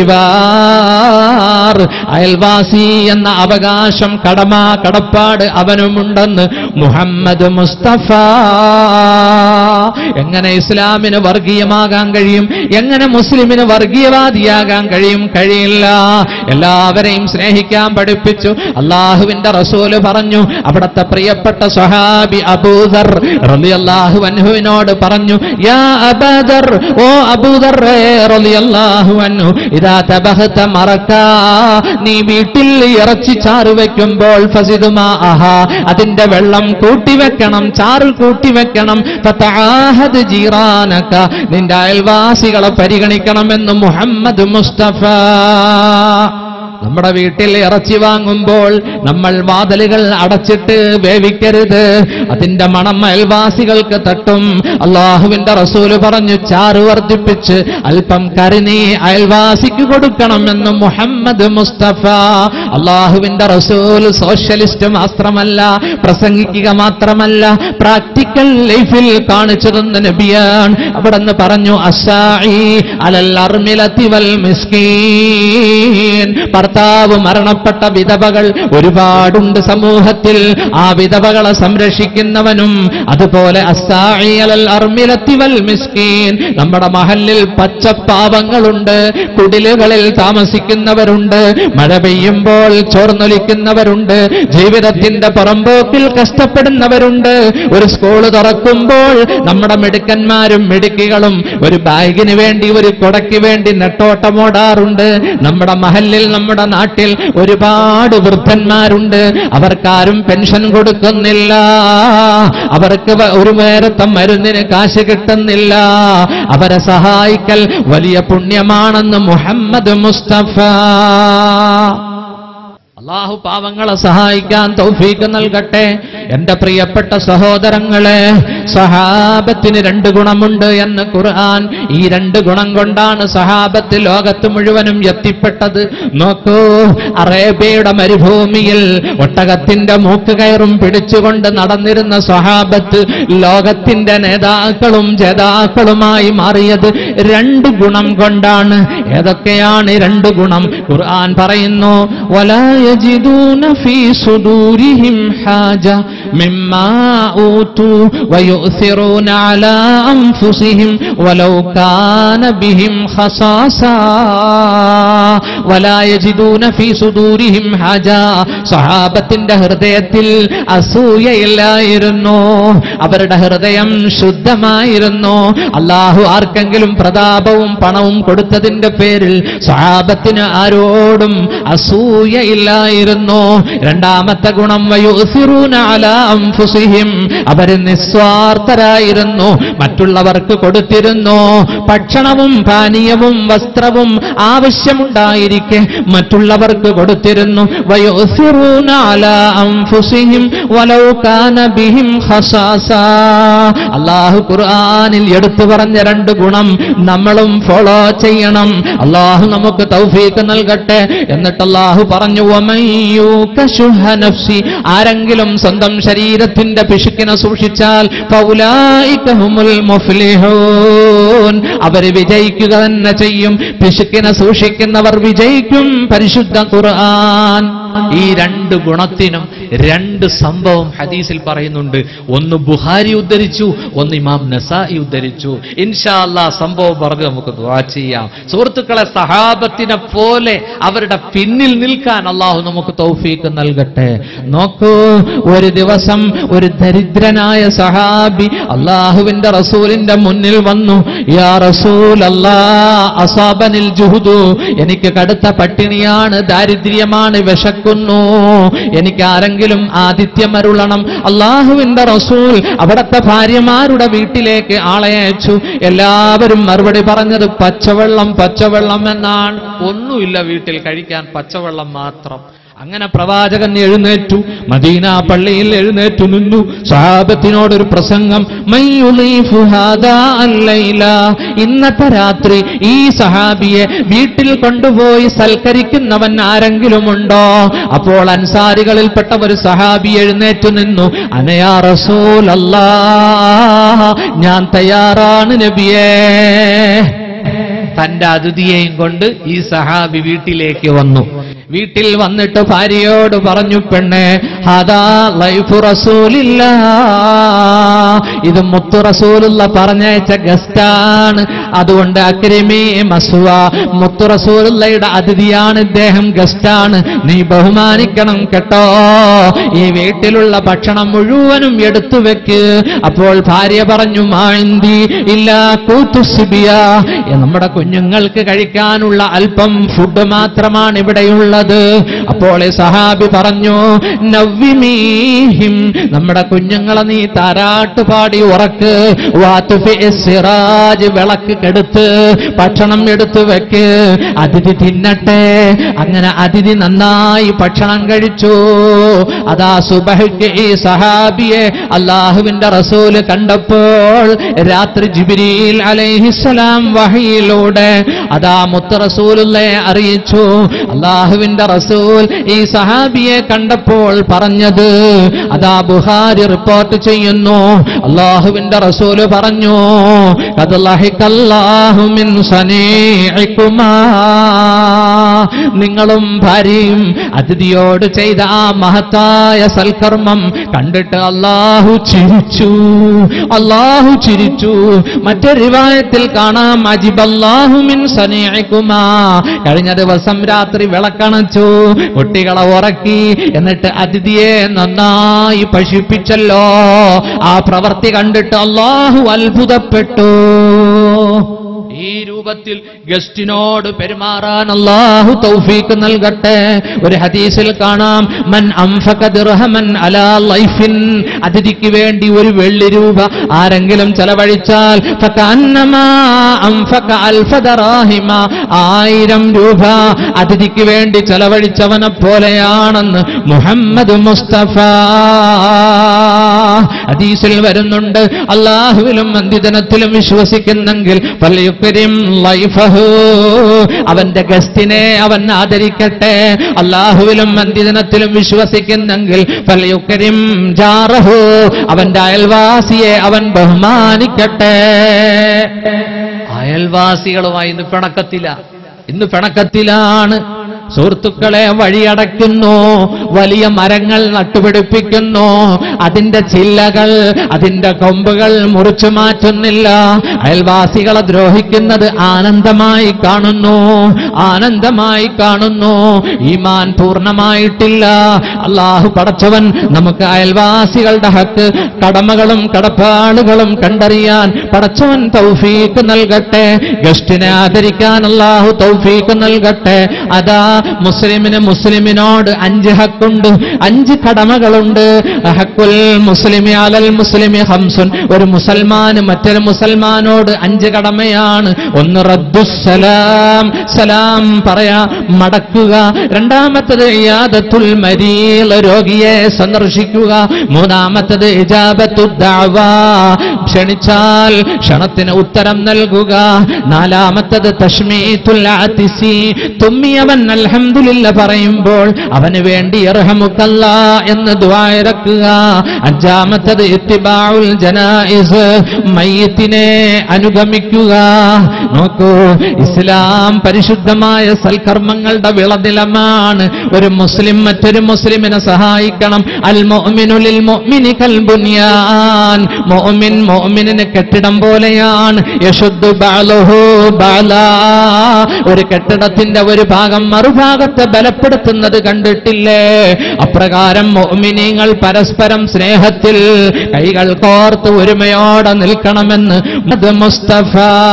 S1: ജിവാർ അയൽവാസി എന്ന അവകാശം കടമ കടപ്പാട് അവനുമുണ്ടെന്ന് മുഹമ്മദ് മുസ്തഫ എങ്ങനെ ഇസ്ലാമിന് വർഗീയമാകാൻ കഴിയും എങ്ങനെ മുസ്ലിമിന് വർഗീയവാദിയാകാൻ കഴിയും കഴിയില്ല എല്ലാ എല്ലാവരെയും സ്നേഹിക്കാൻ പഠിപ്പിച്ചു അള്ളാഹുവിന്റെ റസൂല് പറഞ്ഞു അവിടത്തെ പ്രിയപ്പെട്ട സ്വഹാബി അബൂദർ റളിയല്ലാഹു അൻഹുവിനോട് പറഞ്ഞു യാ അബൂദർ ഓ അബൂദർ റളിയല്ലാഹു അൻഹു ഇദാ തബഹത മറക്കാ നീ വീട്ടിൽ ഇറച്ചി ചാറ് വെക്കുമ്പോൾ ഫസിദുമാ ആഹാ അതിന്റെ വെള്ളം കൂട്ടിവെക്കണം ചാറ് കൂട്ടിവെക്കണം ഫതആഹദ് ജീറാനക നിന്റെ അയൽവാസികളെ പരിഗണിക്കണമെന്ന് മുഹമ്മദ് മുസ്തഫ നമ്മുടെ വീട്ടിൽ ഇറച്ചി വാങ്ങുമ്പോൾ നമ്മൾ വാതിലുകൾ അടച്ചിട്ട് വേവിക്കരുത് അതിന്റെ മണം അയൽവാസികൾക്ക് തട്ടും അള്ളാഹുവിന്റെ റസൂല് പറഞ്ഞു ചാറ് വർദ്ധിപ്പിച്ച് അല്പം കരുണി അയൽവാസിക്ക് കൊടുക്കണമെന്ന് മുഹമ്മദ് മുസ്തഫ അള്ളാഹുവിന്റെ റസൂൽ സോഷ്യലിസ്റ്റ് മാത്രമല്ല പ്രസംഗിക്കുക മാത്രമല്ല പ്രാക്ടിക്കൽ ലൈഫിൽ കാണിച്ചു തന്ന നബിയാൻ അവിടെ നിന്ന് പറഞ്ഞു അസായി അലൽ അർമിലത്തി വൽ മിസ്കീൻ ഭർത്താവ് മരണപ്പെട്ട വിധവകൾ ഒരുപാടുണ്ട് സമൂഹത്തിൽ ആ വിധവകളെ സംരക്ഷിക്കുന്നവനും അതുപോലെ അസായി അലൽ അർമിലത്തി വൽ മിസ്കീൻ നമ്മുടെ മഹലിൽ പച്ചപ്പാവങ്ങളുണ്ട് കുടിലുകളിൽ താമസിക്കുന്നവരുണ്ട് മഴ പെയ്യുമ്പോൾ ചോർന്നൊലിക്കുന്നവരുണ്ട് ജീവിതത്തിന്റെ പുറമ്പോക്കിൽ കഷ്ടപ്പെടുന്നവരുണ്ട് ഒരു സ്കൂള് തുറക്കുമ്പോൾ നമ്മുടെ മിടുക്കന്മാരും മിടുക്കികളും ഒരു ബാഗിന് വേണ്ടി ഒരു കൊടയ്ക്ക് വേണ്ടി നെട്ടോട്ടമോടാറുണ്ട് നമ്മുടെ മഹലിൽ നമ്മുടെ നാട്ടിൽ ഒരുപാട് വൃദ്ധന്മാരുണ്ട് അവർക്കാരും പെൻഷൻ കൊടുക്കുന്നില്ല അവർക്ക് വ- ഒരു നേരത്തെ മരുന്നിന് കാശ് കിട്ടുന്നില്ല അവരെ സഹായിക്കൽ വലിയ പുണ്യമാണെന്ന് മുഹമ്മദ് മുസ്തഫ അള്ളാഹു പാവങ്ങളെ സഹായിക്കാൻ തൗഫീക്ക് നൽകട്ടെ എന്റെ പ്രിയപ്പെട്ട സഹോദരങ്ങളെ സഹാബത്തിന് രണ്ട് ഗുണമുണ്ട് എന്ന് ഖുർആൻ ഈ രണ്ട് ഗുണം കൊണ്ടാണ് സഹാബത്ത് ലോകത്ത് മുഴുവനും എത്തിപ്പെട്ടത് നോക്കൂ അറേബ്യയുടെ മരുഭൂമിയിൽ ഒട്ടകത്തിന്റെ മൂക്ക് കയറും പിടിച്ചുകൊണ്ട് നടന്നിരുന്ന സഹാബത്ത് ലോകത്തിന്റെ നേതാക്കളും ജേതാക്കളുമായി മാറിയത് രണ്ട് ഗുണം കൊണ്ടാണ് ഏതൊക്കെയാണ് ഈ രണ്ട് ഗുണം ഖുർആൻ പറയുന്നു ولا يجدون في صدورهم حاجة مما أوتوا ويؤثرون على أنفسهم ولو كان بهم خصاصة ولا يجدون في صدورهم حاجة സഹാബത്തിന്റെ ഹൃദയത്തിൽ അസൂയയില്ലായിരുന്നു അവരുടെ ഹൃദയം ശുദ്ധമായിരുന്നു അള്ളാഹു ആർക്കെങ്കിലും പ്രതാപവും പണവും കൊടുത്തതിന്റെ പേരിൽ സഹാബത്തിന് ആരോടും അസൂയയില്ലായിരുന്നു രണ്ടാമത്തെ ഗുണം വയുസിറൂന അലാ അൻഫുസിഹിം അവര് നിസ്വാർത്ഥരായിരുന്നു മറ്റുള്ളവർക്ക് കൊടുത്തിരുന്നു ഭക്ഷണവും പാനീയവും വസ്ത്രവും ആവശ്യമുണ്ടായിരിക്കെ മറ്റുള്ളവർക്ക് കൊടുത്തിരുന്നു വയുസിറൂന അലാ അൻഫുസിഹിം വലൗ കാന ബിഹിം ഖസാസ അല്ലാഹു ഖുർആനിൽ എടുത്തു പറഞ്ഞ രണ്ട് ഗുണം നമ്മളും ഫോളോ ചെയ്യണം അള്ളാഹു നമുക്ക് തൗഫീക്ക് നൽകട്ടെ എന്നിട്ട് അള്ളാഹു പറഞ്ഞു "വമൻ യൂക ശുഹ നഫ്സി ആരെങ്കിലും സ്വന്തം ശരീരത്തിന്റെ പിശുക്കിനെ സൂക്ഷിച്ചാൽ ഫൗലായിക ഹുമുൽ മുഫ്ലിഹൂൻ അവര് വിജയിക്കുക തന്നെ ചെയ്യും പിശുക്കിനെ സൂക്ഷിക്കുന്നവർ വിജയിക്കും പരിശുദ്ധ ഖുർആൻ ഈ രണ്ട് ഗുണത്തിനും രണ്ട് സംഭവം ഹദീസിൽ പറയുന്നുണ്ട് ഒന്ന് ബുഹാരി ഉദ്ധരിച്ചു ഒന്ന് ഇമാം നസായി ഉദ്ധരിച്ചു ഇൻഷാ അല്ലാ സംഭവം പറഞ്ഞ് നമുക്ക് ദുആ ചെയ്യാം സുഹൃത്തുക്കളെ സഹാബത്തിനെ പോലെ അവരുടെ പിന്നിൽ നിൽക്കാൻ അള്ളാഹു നമുക്ക് തൗഫീക്ക് നൽകട്ടെ നോക്കൂ ഒരു ദിവസം ഒരു ദരിദ്രനായ സഹാബി അള്ളാഹുവിന്റെ റസൂലിന്റെ മുന്നിൽ വന്നു യാ റസൂൽ അല്ലാ അസാബനിൽ ജുഹുദു എനിക്ക് കടുത്ത പട്ടിണിയാണ് ദാരിദ്ര്യമാണ് വിശക്കുന്നു എനിക്ക് ആരെങ്കിലും ആതിഥ്യം അരുളണം അള്ളാഹുവിന്റെ റസൂൽ അവിടത്തെ ഭാര്യമാരുടെ വീട്ടിലേക്ക് ആളെ അയച്ചു എല്ലാവരും മറുപടി പറഞ്ഞത് പച്ചവെള്ളം പച്ചവെള്ളം എന്നാണ് ഒന്നുമില്ല വീട്ടിൽ കഴിക്കാൻ പച്ചവെള്ളം മാത്രം അങ്ങനെ പ്രവാചകൻ എഴുന്നേറ്റു മദീന പള്ളിയിൽ എഴുന്നേറ്റു നിന്നു സഹാബത്തിനോടൊരു പ്രസംഗം മയ്യുളീഫു ഹാദാ അല്ലൈല. ഇന്നത്തെ രാത്രി ഈ സഹാബിയെ വീട്ടിൽ കൊണ്ടുപോയി സൽക്കരിക്കുന്നവൻ ആരെങ്കിലുമുണ്ടോ അപ്പോൾ അൻസാരികളിൽപ്പെട്ട ഒരു സഹാബി എഴുന്നേറ്റു നിന്നു അനയാ റസൂൽ ഞാൻ തയ്യാറാണ് നബിയേ തന്റെ അതിഥിയെയും കൊണ്ട് ഈ സഹാബി വീട്ടിലേക്ക് വന്നു വീട്ടിൽ വന്നിട്ട് ഭാര്യയോട് പറഞ്ഞു പെണ്ണെ ഹദാ ലൈഫു റസൂലില്ല ഇത് മുത്തു റസൂലുള്ള പറഞ്ഞയച്ച ഗസ്റ്റാണ് അതുകൊണ്ട് അക്രമേ മസുവ മുത്തു റസൂലുള്ളയുടെ അതിഥിയാണ് ഇദ്ദേഹം ഗസ്റ്റാണ് നീ ബഹുമാനിക്കണം കേട്ടോ ഈ വീട്ടിലുള്ള ഭക്ഷണം മുഴുവനും എടുത്തു വെക്ക് അപ്പോൾ ഭാര്യ പറഞ്ഞു മാന്തി ഇല്ല കൂത്തുസിബിയ നമ്മുടെ കുഞ്ഞുങ്ങൾക്ക് കഴിക്കാനുള്ള അല്പം ഫുഡ് മാത്രമാണ് ഇവിടെയുള്ളത് അപ്പോൾ ഈ സഹാബി പറഞ്ഞു നവ്വിമീഹിം നമ്മുടെ കുഞ്ഞുങ്ങളെ നീ താരാട്ട് പാടി ഉറക്ക് വാത്തുഫി സിറാജ് വിളക്ക് കെടുത്ത് ഭക്ഷണം എടുത്തു വെക്ക് അതിഥി തിന്നട്ടെ അങ്ങനെ അതിഥി നന്നായി ഭക്ഷണം കഴിച്ചു അതാ സുബഹയ്ക്ക് ഈ സഹാബിയെ അള്ളാഹുവിന്റെ റസൂല് കണ്ടപ്പോൾ രാത്രി ജിബിരിയിൽ അലൈഹിസ്സലാം വഹിയിലൂടെ അതാ മുത്ത റസൂലുള്ളെ അറിയിച്ചു അള്ളാഹുവിന്റെ റസൂൽ ഈ സഹാബിയെ കണ്ടപ്പോൾ പറഞ്ഞത് അതാ ബുഹാരി റിപ്പോർട്ട് ചെയ്യുന്നു അള്ളാഹുവിന്റെ റസൂല് പറഞ്ഞു "ഖദ് ലഹിഖല്ലാഹു മിൻ സനീഇകുമാ." നിങ്ങളും ഭാര്യയും അതിഥിയോട് ചെയ്ത ആ മഹത്തായ സൽക്കർമ്മം കണ്ടിട്ട് അള്ളാഹു ചിരിച്ചു അള്ളാഹു ചിരിച്ചു മറ്റൊരു റിവായത്തിൽ കാണാം അജിബല്ലാഹു മിൻ സനീഇകുമാ കഴിഞ്ഞ ദിവസം രാത്രി വിളക്കണച്ചു കുട്ടികളെ ഉറക്കി എന്നിട്ട് അതിഥിയെ നന്നായി പശിപ്പിച്ചല്ലോ ആ പ്രവൃത്തി കണ്ടിട്ട് അള്ളാഹു അത്ഭുതപ്പെട്ടു ഈ രൂപത്തിൽ ഗസ്റ്റിനോട് പെരുമാറാൻ അള്ളാഹു തൗഫീക്ക് നൽകട്ടെ ഒരു ഹദീസിൽ കാണാം മൻ അംഫക ദിർഹമൻ അലാ ലൈഫിൻ അതിഥിക്ക് വേണ്ടി ഒരു വെള്ളി രൂപ ആരെങ്കിലും ചെലവഴിച്ചാൽ ഫകഅന്നമാ അംഫക അൽഫ ദറാഹിമ ആയിരം രൂപ അതിഥിക്ക് വേണ്ടി ചെലവഴിച്ചവനെ പോലെയാണെന്ന് മുഹമ്മദ് മുസ്തഫ ഹദീസിൽ വരുന്നുണ്ട് അള്ളാഹുവിലും അന്ത്യദിനത്തിലും വിശ്വസിക്കുന്നെങ്കിൽ ഫലയുക്കരിം ലൈഫഹു അവന്റെ ഗസ്റ്റിനെ അവൻ ആദരിക്കട്ടെ അള്ളാഹുവിലും അന്ത്യദിനത്തിലും വിശ്വസിക്കുന്നെങ്കിൽ ഫലയുക്കരിം ജാറഹു അവന്റെ അയൽവാസിയെ അവൻ ബഹുമാനിക്കട്ടെ അയൽവാസികളുമായി ഇന്ന് പിണക്കത്തില ഇന്ന് പിണക്കത്തിലാണ് സുഹൃത്തുക്കളെ വഴിയടയ്ക്കുന്നു വലിയ മരങ്ങൾ നട്ടുപിടിപ്പിക്കുന്നു അതിന്റെ ചില്ലകൾ അതിന്റെ കൊമ്പുകൾ മുറിച്ചു മാറ്റുന്നില്ല അയൽവാസികളെ ദ്രോഹിക്കുന്നത് ആനന്ദമായി കാണുന്നു ആനന്ദമായി കാണുന്നു ഈമാൻ പൂർണ്ണമായിട്ടില്ല അള്ളാഹു പടച്ചവൻ നമുക്ക് അയൽവാസികളുടെ ഹക്ക് കടമകളും കടപ്പാടുകളും കണ്ടറിയാൻ പടച്ചവൻ തൗഫീക്ക് നൽകട്ടെ ഗസ്റ്റിനെ ആദരിക്കാൻ അള്ളാഹു തൗഫീക്ക് നൽകട്ടെ അതാ മുസ്ലിമിന് മുസ്ലിമിനോട് അഞ്ച് ഹക്കുണ്ട് അഞ്ച് കടമകളുണ്ട് ഹക്കുൽ മുസ്ലിമി അലൽ മുസ്ലിമി ഹംസുൻ ഒരു മുസൽമാന് മറ്റൊരു മുസൽമാനോട് അഞ്ച് കടമയാണ് ഒന്ന് റദ്ദുസലാം സലാം പറയാ മടക്കുക രണ്ടാമത്തത് ഇയാദത്തുൽ മരീൽ രോഗിയെ സന്ദർശിക്കുക മൂന്നാമത്തത് ഇജാബത്തു ദഅവ ക്ഷണിച്ചാൽ ക്ഷണത്തിന് ഉത്തരം നൽകുക നാലാമത്തത് തഷ്മീത്തുൽ ആതിസി തുമ്മിയവൻ അൽഹംദുലില്ല പറയുമ്പോൾ അവന് വേണ്ടി ഇർഹമുക്കല്ല എന്ന് ദ്വായരക്കുക അഞ്ചാമത്തത് ഇത്തിബാഉൽ ജനായിസ് മയ്യത്തിനെ അനുഗമിക്കുക നോക്കൂ ഇസ്ലാം പരിശുദ്ധമായ സൽക്കർമ്മങ്ങളുടെ വിളനിലമാണ് ഒരു മുസ്ലിം മറ്റൊരു മുസ്ലിമിനെ സഹായിക്കണം അൽ മുഅ്മിനുലിൽ മുഅ്മിനി കൽ ബുനിയാൻ മുഅ്മിൻ മുഅ്മിനിന് കെട്ടിടം പോലെയാണ് യശുദ്ധു ബഅലുഹു ബഅലാ ഒരു കെട്ടിടത്തിന്റെ ഒരു ഭാഗം മറുഭാഗത്തെ ബലപ്പെടുത്തുന്നത് കണ്ടിട്ടില്ലേ അപ്രകാരം മോമിനിങ്ങൾ പരസ്പരം സ്നേഹത്തിൽ കൈകൾ കോർത്ത് ഒരുമയോടെ നിൽക്കണമെന്ന് അത് മുസ്തഫ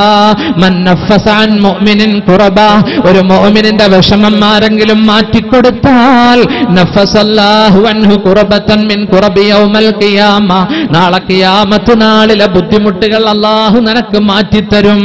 S1: മൻ നഫ്ഫസ അൻ മുഅ്മിനിൻ ഖുറബ ഒരു മോമിനിന്റെ വിഷമം ആരെങ്കിലും മാറ്റിക്കൊടുത്താൽ നഫ്ഫസല്ലാഹു അൻഹു ഖുറബത്തൻ മിൻ ഖുറബി യൗമൽ ഖിയാമ നാളെ ഖിയാമത്ത് നാളിലെ ബുദ്ധിമുട്ടുകൾ അള്ളാഹു നിനക്ക് മാറ്റിത്തരും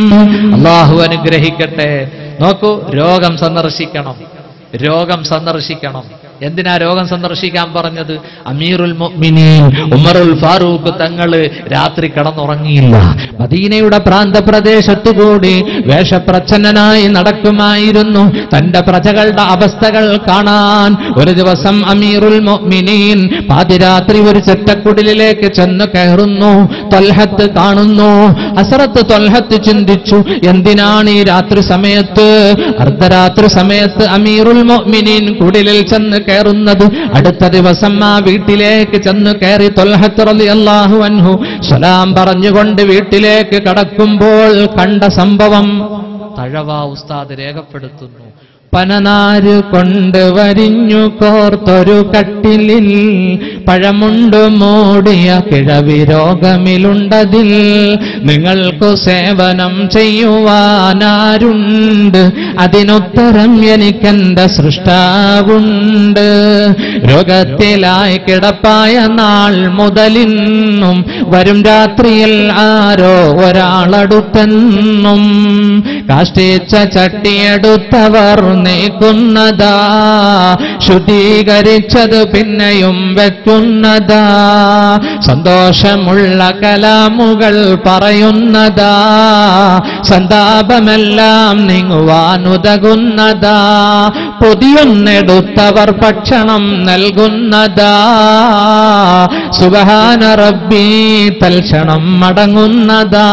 S1: അള്ളാഹു അനുഗ്രഹിക്കട്ടെ നോക്കൂ രോഗം സന്ദർശിക്കണം രോഗം സന്ദർശിക്കണം
S2: എന്തിനാ രോഗം സന്ദർശിക്കാൻ പറഞ്ഞത് അമീറുൽ മുഅ്മിനീൻ ഉമറുൽ ഫാറൂഖ് തങ്ങള് രാത്രി കിടന്നുറങ്ങിയില്ല
S1: മദീനയുടെ പ്രാന്തപ്രദേശത്തുകൂടി വേഷപ്രച്ഛന്നനായി നടക്കുമായിരുന്നു തന്റെ പ്രജകളുടെ അവസ്ഥകൾ കാണാൻ ഒരു ദിവസം അമീറുൽ മൊമിനീൻ പാതിരാത്രി ഒരു ചെറ്റക്കുടിലേക്ക് ചെന്ന് കയറുന്നു തൊൽഹത്ത് കാണുന്നു അസറത്ത് തൊൽഹത്ത് ചിന്തിച്ചു എന്തിനാണ് ഈ രാത്രി സമയത്ത് അർദ്ധരാത്രി സമയത്ത് അമീറുൽ മൊമിനീൻ കുടിലിൽ ചെന്ന് കയറുന്നത് അടുത്ത ദിവസം ആ വീട്ടിലേക്ക് ചെന്ന് കയറി തൊൽഹത്ത് റളിയല്ലാഹു അൻഹു സലാം പറഞ്ഞുകൊണ്ട് വീട്ടിലേക്ക് കടക്കുമ്പോൾ കണ്ട സംഭവം
S2: തഴവ ഉസ്താദ് രേഖപ്പെടുത്തുന്നു
S1: പനനാര് കൊണ്ട് വരിഞ്ഞു കോർത്തൊരു കട്ടിലിൽ പഴമുണ്ട് മൂടിയ കിഴവി രോഗമിലുണ്ടതിൽ നിങ്ങൾക്കു സേവനം ചെയ്യുവാനാരുണ്ട് അതിനുത്തരം എനിക്കെന്റെ സൃഷ്ടാവുണ്ട് രോഗത്തിലായി കിടപ്പായ നാൾ മുതലിന്നും വരും രാത്രിയിൽ ആരോ ഒരാളടുത്തെന്നും കാഷ്ടിച്ച ചട്ടിയെടുത്തവർ നീക്കുന്നതാ ശുദ്ധീകരിച്ചത് പിന്നെയും വെക്കുന്നതാ സന്തോഷമുള്ള കലാമുകൾ പറയുന്നതാ സന്താപമെല്ലാം നീങ്ങുവാനുതകുന്നതാ പൊതിയൊന്നെടുത്തവർ ഭക്ഷണം നൽകുന്നതാ സുബഹാന റബ്ബി തൽക്ഷണം മടങ്ങുന്നതാ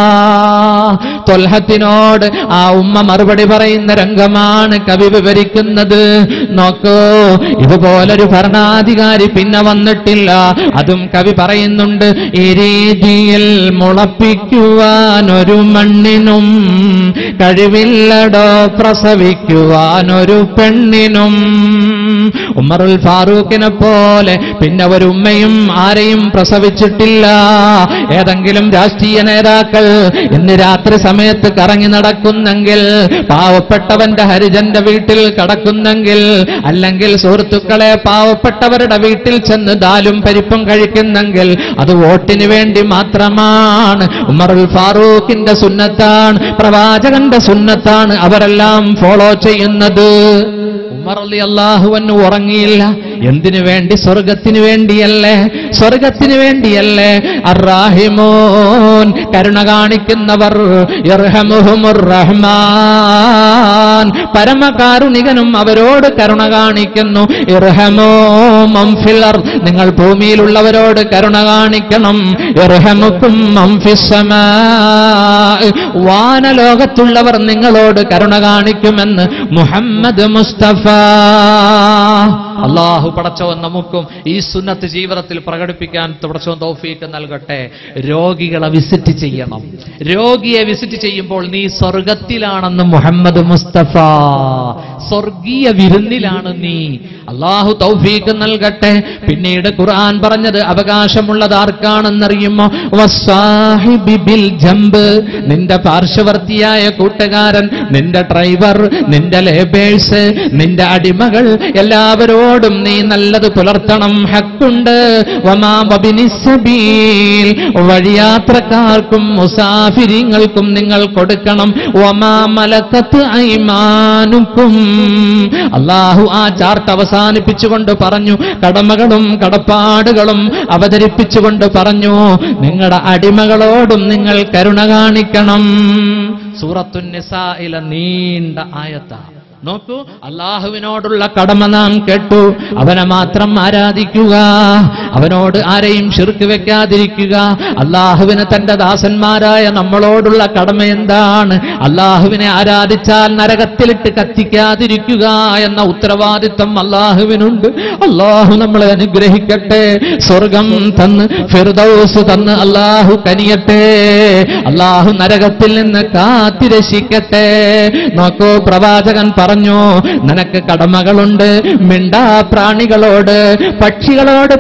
S1: തൊൽഹത്തിനോട് ആ ഉമ്മ മറുപടി പറയുന്ന രംഗമാണ് കവി വിവരിക്കുന്നത് നോക്കൂ ഇതുപോലൊരു ഭരണാധികാരി പിന്നെ വന്നിട്ടില്ല അതും കവി പറയുന്നുണ്ട് ഈ രീതിയിൽ മുളപ്പിക്കുവാൻ ഒരു മണ്ണിനും കഴിവില്ലടോ പ്രസവിക്കുവാൻ ഒരു പെണ്ണിനും ഉമറുൽ ഫാറൂഖിനെ പോലെ പിന്നെ ഒരു ഉമ്മയും ആരെയും പ്രസവിച്ചിട്ടില്ല ഏതെങ്കിലും രാഷ്ട്രീയ നേതാക്കൾ ഇന്ന് രാത്രി സമയത്ത് കറങ്ങി നടക്കുന്നെങ്കിൽ പാവപ്പെട്ടവന്റെ ഹരിജന്റെ വീട്ടിൽ കടക്കുന്നെങ്കിൽ അല്ലെങ്കിൽ സുഹൃത്തുക്കളെ പാവപ്പെട്ടവരുടെ വീട്ടിൽ ചെന്ന് ദാലും പരിപ്പും കഴിക്കുന്നെങ്കിൽ അത് വോട്ടിന് വേണ്ടി മാത്രമാണ് ഉമറുൽ ഫാറൂഖിന്റെ സുന്നത്താണ് പ്രവാചകന്റെ സുന്നത്താണ് അവരെല്ലാം ഫോളോ ചെയ്യുന്നത് ഉമർ അലി അള്ളാഹുവന് ഉറങ്ങിയില്ല എന്തിനു വേണ്ടി സ്വർഗത്തിന് വേണ്ടിയല്ലേ സ്വർഗത്തിന് വേണ്ടിയല്ലേ അറാഹിമോൻ കരുണ കാണിക്കുന്നവർ യർഹമുഹുമുർ റഹ്മാൻ പരമകാരുണികനും അവരോട് കരുണ കാണിക്കുന്നു ഇർഹമോ മംഫിലർ നിങ്ങൾ ഭൂമിയിലുള്ളവരോട് കരുണ കാണിക്കണം ഇർഹമുക്കും മംഫിസമാ വാനലോകത്തുള്ളവർ നിങ്ങളോട് കരുണ കാണിക്കുമെന്ന് മുഹമ്മദ് മുസ്തഫ
S2: അള്ളാഹു പടച്ചവൻ നമുക്കും ഈ സുന്നത്ത് ജീവിതത്തിൽ പ്രകടിപ്പിക്കാൻ പടച്ചവൻ തൗഫീക്ക് നൽകട്ടെ രോഗികളെ വിസിറ്റ് ചെയ്യണം രോഗിയെ വിസിറ്റ് ചെയ്യുമ്പോൾ നീ സ്വർഗത്തിലാണെന്ന് മുഹമ്മദ് മുസ്തഫ സ്വർഗീയ വിരുന്നിലാണ് നീ അള്ളാഹു തൗഫീക്ക് നൽകട്ടെ പിന്നീട് ഖുർആൻ പറഞ്ഞത് അവകാശമുള്ളത് ആർക്കാണെന്നറിയുമോ വസ്സാഹിബി ബിൽ ജംബ് നിന്റെ പാർശ്വവർത്തിയായ കൂട്ടുകാരൻ നിന്റെ ഡ്രൈവർ നിന്റെ ലേബേഴ്സ് നിന്റെ അടിമകൾ എല്ലാവരോടും നീ നല്ലത് പുലർത്തണം ഹക്കുണ്ട് വമാ വബിനി സബീൽ വഴിയാത്രക്കാർക്കും മുസാഫിരിങ്ങൾക്കും നിങ്ങൾ കൊടുക്കണം വമാ മലക്കത്ത് ഐമാനുക്കും അള്ളാഹു ആ ചാർട്ട് അവസാനിപ്പിച്ചുകൊണ്ട് പറഞ്ഞു കടമകളും കടപ്പാടുകളും അവതരിപ്പിച്ചുകൊണ്ട് പറഞ്ഞു നിങ്ങളുടെ അടിമകളോടും നിങ്ങൾ കരുണ കാണിക്കണം സൂറത്തുന്നിസയിലെ നീണ്ട ആയത്ത നോക്കൂ അള്ളാഹുവിനോടുള്ള കടമ നാം കേട്ടു അവനെ മാത്രം ആരാധിക്കുക അവനോട് ആരെയും ശിർക്ക് വെക്കാതിരിക്കുക അള്ളാഹുവിന് തന്റെ ദാസന്മാരായ നമ്മളോടുള്ള കടമ എന്താണ് അള്ളാഹുവിനെ ആരാധിച്ചാൽ നരകത്തിലിട്ട് കത്തിക്കാതിരിക്കുക എന്ന ഉത്തരവാദിത്വം അള്ളാഹുവിനുണ്ട് അള്ളാഹു നമ്മളെ അനുഗ്രഹിക്കട്ടെ സ്വർഗം തന്ന് ഫിർദൗസ് തന്ന് അള്ളാഹു കനിയട്ടെ അള്ളാഹു നരകത്തിൽ നിന്ന് കാത്തിരക്ഷിക്കട്ടെ നോക്കൂ പ്രവാചകൻ പറഞ്ഞു നിനക്ക് കടമകളുണ്ട് മിണ്ടാ പ്രാണികളോട് പക്ഷികളോട് പറവകളോട്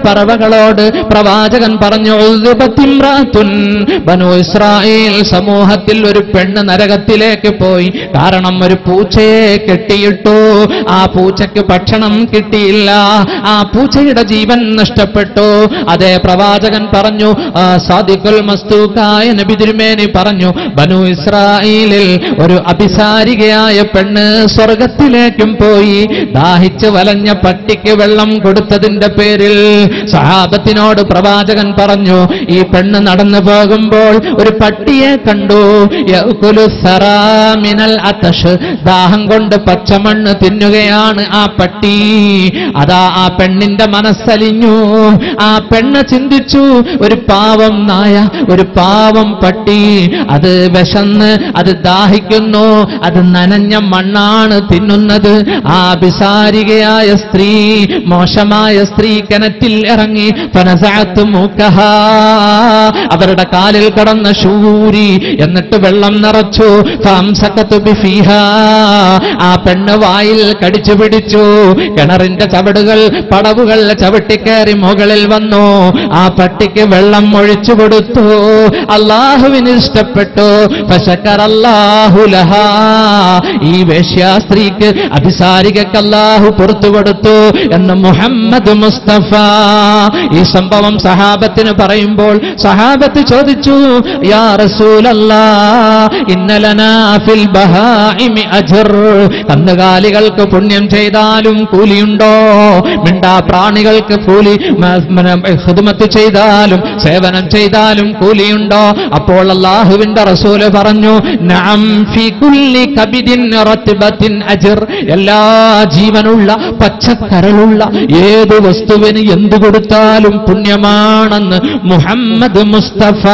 S1: മകളോട് പ്രവാചകൻ പറഞ്ഞു ഉദ്ബത്തിമ്രാത്തുൻ ബനു ഇസ്രായേൽ സമൂഹത്തിൽ ഒരു പെണ്ണ് നരകത്തിലേക്ക് പോയി കാരണം ഒരു പൂച്ചയെ കെട്ടിയിട്ടു ആ പൂച്ചയ്ക്ക് ഭക്ഷണം കിട്ടിയില്ല ആ പൂച്ചയുടെ ജീവൻ നഷ്ടപ്പെട്ടു അതേ പ്രവാചകൻ പറഞ്ഞു ആ സാദിഖുൽ മസ്തൂക്കായ നബി തിരുമേനി പറഞ്ഞു ബനു ഇസ്രായേലിൽ ഒരു അഭിസാരികയായ പെണ്ണ് സ്വർഗത്തിലേക്കും പോയി ദാഹിച്ച് വലഞ്ഞ പട്ടിക്ക് വെള്ളം കൊടുത്തതിന്റെ പേരിൽ സഹാബത്തിനോട് പ്രവാചകൻ പറഞ്ഞു ഈ പെണ്ണ് നടന്നു പോകുമ്പോൾ ഒരു പട്ടിയെ കണ്ടു യഅ്കുലു സറാ മിനൽ അതശ് ദാഹം കൊണ്ട് പച്ചമണ്ണ് തിന്നുകയാണ് ആ പട്ടി അതാ ആ പെണ്ണിന്റെ മനസ്സലിഞ്ഞു ആ പെണ്ണ് ചിന്തിച്ചു ഒരു പാവം നായ ഒരു പാവം പട്ടി അത് വിശന്ന് അത് ദാഹിക്കുന്നു അത് നനഞ്ഞ മണ്ണാണ് തിന്നുന്നത് ആ അഭിസാരികയായ സ്ത്രീ മോശമായ സ്ത്രീ കിണറ്റിൽ ഇറങ്ങി ഫനസഅത്ത് മൂക്കഹ അവരുടെ കാലിൽ കടന്ന ശൂരി എന്നിട്ട് വെള്ളം നിറച്ചു ഫംസഖത്തു ബിഫീഹാ. ആ പെണ്ണ് വായിൽ കടിച്ചു പിടിച്ചു കിണറിന്റെ ചവിടുകൾ പടവുകൾ ചവിട്ടിക്കയറി മുകളിൽ വന്നു ആ പട്ടിക്ക് വെള്ളം ഒഴിച്ചു കൊടുത്തു അള്ളാഹുവിന് ഇഷ്ടപ്പെട്ടു ഫശക്കറല്ലാഹുലഹ ഈ വേശ്യാസ്ത്രീക്ക് അഭിസാരികക്ക് അല്ലാഹു പുറത്തു കൊടുത്തു എന്ന് മുഹമ്മദ് മുസ്തഫ ഈ സംഭവം സഹാബത്തിന് പറയുമ്പോൾ സഹാബത്ത് ചോദിച്ചു യാ റസൂലല്ലാ ഇന്നലനാ ഫിൽ ബഹാഇമി അജ്ർ കന്നുകാലികൾക്ക് പുണ്യം ചെയ്താലും കൂലിയുണ്ടോ മിണ്ടാ പ്രാണികൾക്ക് കൂലി ഹിദ്മത്ത് ചെയ്താലും സേവനം ചെയ്താലും കൂലിയുണ്ടോ അപ്പോൾ അള്ളാഹുവിന്റെ റസൂല് പറഞ്ഞു നഅം ഫി കുല്ലി കബിദിൻ റത്ബത്തിൻ അജ്ർ എല്ലാ ജീവനുള്ള പച്ചക്കരളുള്ള ഏത് വസ്തുവിന് എന്തു കൊടുത്താലും പുണ്യമാണെന്ന് മുഹമ്മദ് മുസ്തഫ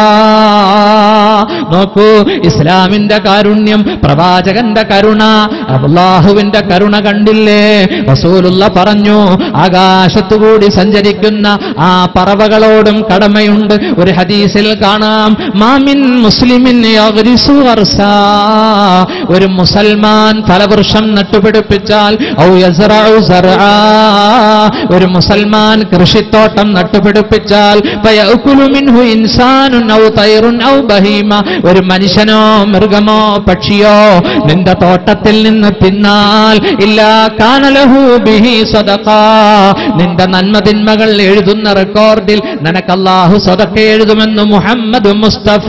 S1: നോക്കൂ ഇസ്ലാമിന്റെ കാരുണ്യം പ്രവാചകന്റെ കരുണ അള്ളാഹുവിന്റെ കരുണ കണ്ടില്ലേ റസൂലുള്ള പറഞ്ഞു ആകാശത്തുകൂടി സഞ്ചരിക്കുന്ന ആ പറവകളോടും കടമയുണ്ട് ഒരു ഹദീസിൽ കാണാം മാമിൻ മുസ്ലിമിൻ യഗ്രിസു അർസാ. ഒരു മുസൽമാൻ ഫലവൃക്ഷം നട്ടുപിടിപ്പിച്ചാൽ ഔ യസ്റഉ സർആ. ഒരു മുസൽമാൻ കൃഷിത്തോട്ടം നട്ടുപിടിപ്പിച്ചാൽ ഫയഅ്കുലു മിൻഹു ഇൻസാനുൻ ഔ തൈറുൻ ഔ ബഹീമ ഒരു മനുഷ്യനോ മൃഗമോ പക്ഷിയോ നിന്റെ തോട്ടത്തിൽ നിന്ന് തിന്നാൽ ഇല്ലാ കാനലഹു ബിഹി സദഖ നിന്റെ നന്മതിന്മകൾ എഴുതുന്ന റെക്കോർഡിൽ നിനക്കല്ലാഹു സദഖ എഴുതുമെന്ന് മുഹമ്മദ് മുസ്തഫ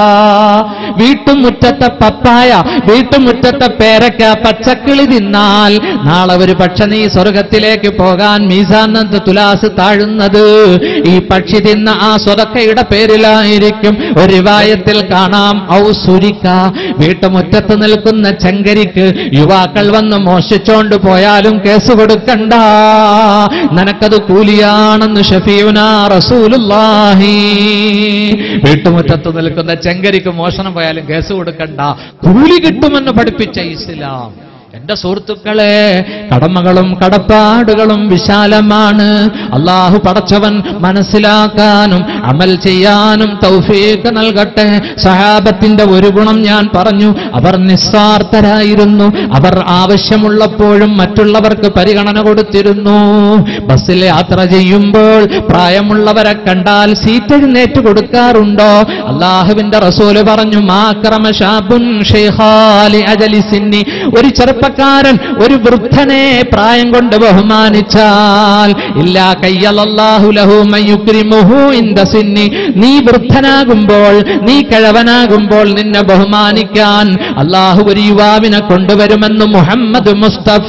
S1: വീട്ടുമുറ്റത്തെ പപ്പായ വീട്ടുമുറ്റത്തെ പേരക്ക പച്ചക്കിളി തിന്നാൽ നാളെ ഒരു പക്ഷെ നീ സ്വർഗത്തിലേക്ക് പോകാൻ മീസാനന്ദ തുലാസ് താഴുന്നത് ഈ പക്ഷി തിന്ന ആ സ്വതക്കയുടെ പേരിലായിരിക്കും ഒരു റിവായത്തിൽ കാണാം ഔ സുരിക്ക വീട്ടുമുറ്റത്ത് നിൽക്കുന്ന ചെങ്കരിക്ക് യുവാക്കൾ വന്ന് മോഷിച്ചോണ്ട് പോയാലും കേസ് കൊടുക്കണ്ട നിനക്കത് കൂലിയാണെന്ന് ഷഫീന റസൂലുള്ളാഹി വീട്ടുമുറ്റത്ത് നിൽക്കുന്ന ചെങ്കരിക്ക് മോഷണം പോയാലും കേസ് കൊടുക്കണ്ട കൂലി കിട്ടുമെന്ന് പഠിപ്പിച്ച ഇസ്ലാം എന്റെ സുഹൃത്തുക്കളെ കടമകളും കടപ്പാടുകളും വിശാലമാണ് അള്ളാഹു പടച്ചവൻ മനസ്സിലാക്കാനും അമൽ ചെയ്യാനും തൗഫീഖ് നൽകട്ടെ സഹാബത്തിന്റെ ഒരു ഗുണം ഞാൻ പറഞ്ഞു അവർ നിസ്വാർത്ഥരായിരുന്നു അവർ ആവശ്യമുള്ളപ്പോഴും മറ്റുള്ളവർക്ക് പരിഗണന കൊടുത്തിരുന്നു ബസ്സിൽ യാത്ര ചെയ്യുമ്പോൾ പ്രായമുള്ളവരെ കണ്ടാൽ സീറ്റ് എഴുന്നേറ്റ് കൊടുക്കാറുണ്ടോ അള്ളാഹുവിന്റെ റസൂല് പറഞ്ഞു മാക്രമ ഷാബുൻ ഷെയ്ഖാലി അജലി സിന്നി ഒരു ചെറുപ്പക്കാരൻ ഒരു വൃദ്ധനെ പ്രായം കൊണ്ട് ബഹുമാനിച്ചാൽ ഇല്ലാ കയ്യലല്ലാഹു ലഹു മയ്യുക്രിമുഹു ഇൻദ സിന്നി നീ വൃദ്ധനാകുമ്പോൾ നീ കിഴവനാകുമ്പോൾ നിന്നെ ബഹുമാനിക്കാൻ അള്ളാഹു ഒരു യുവാവിനെ കൊണ്ടുവരുമെന്ന് മുഹമ്മദ് മുസ്തഫ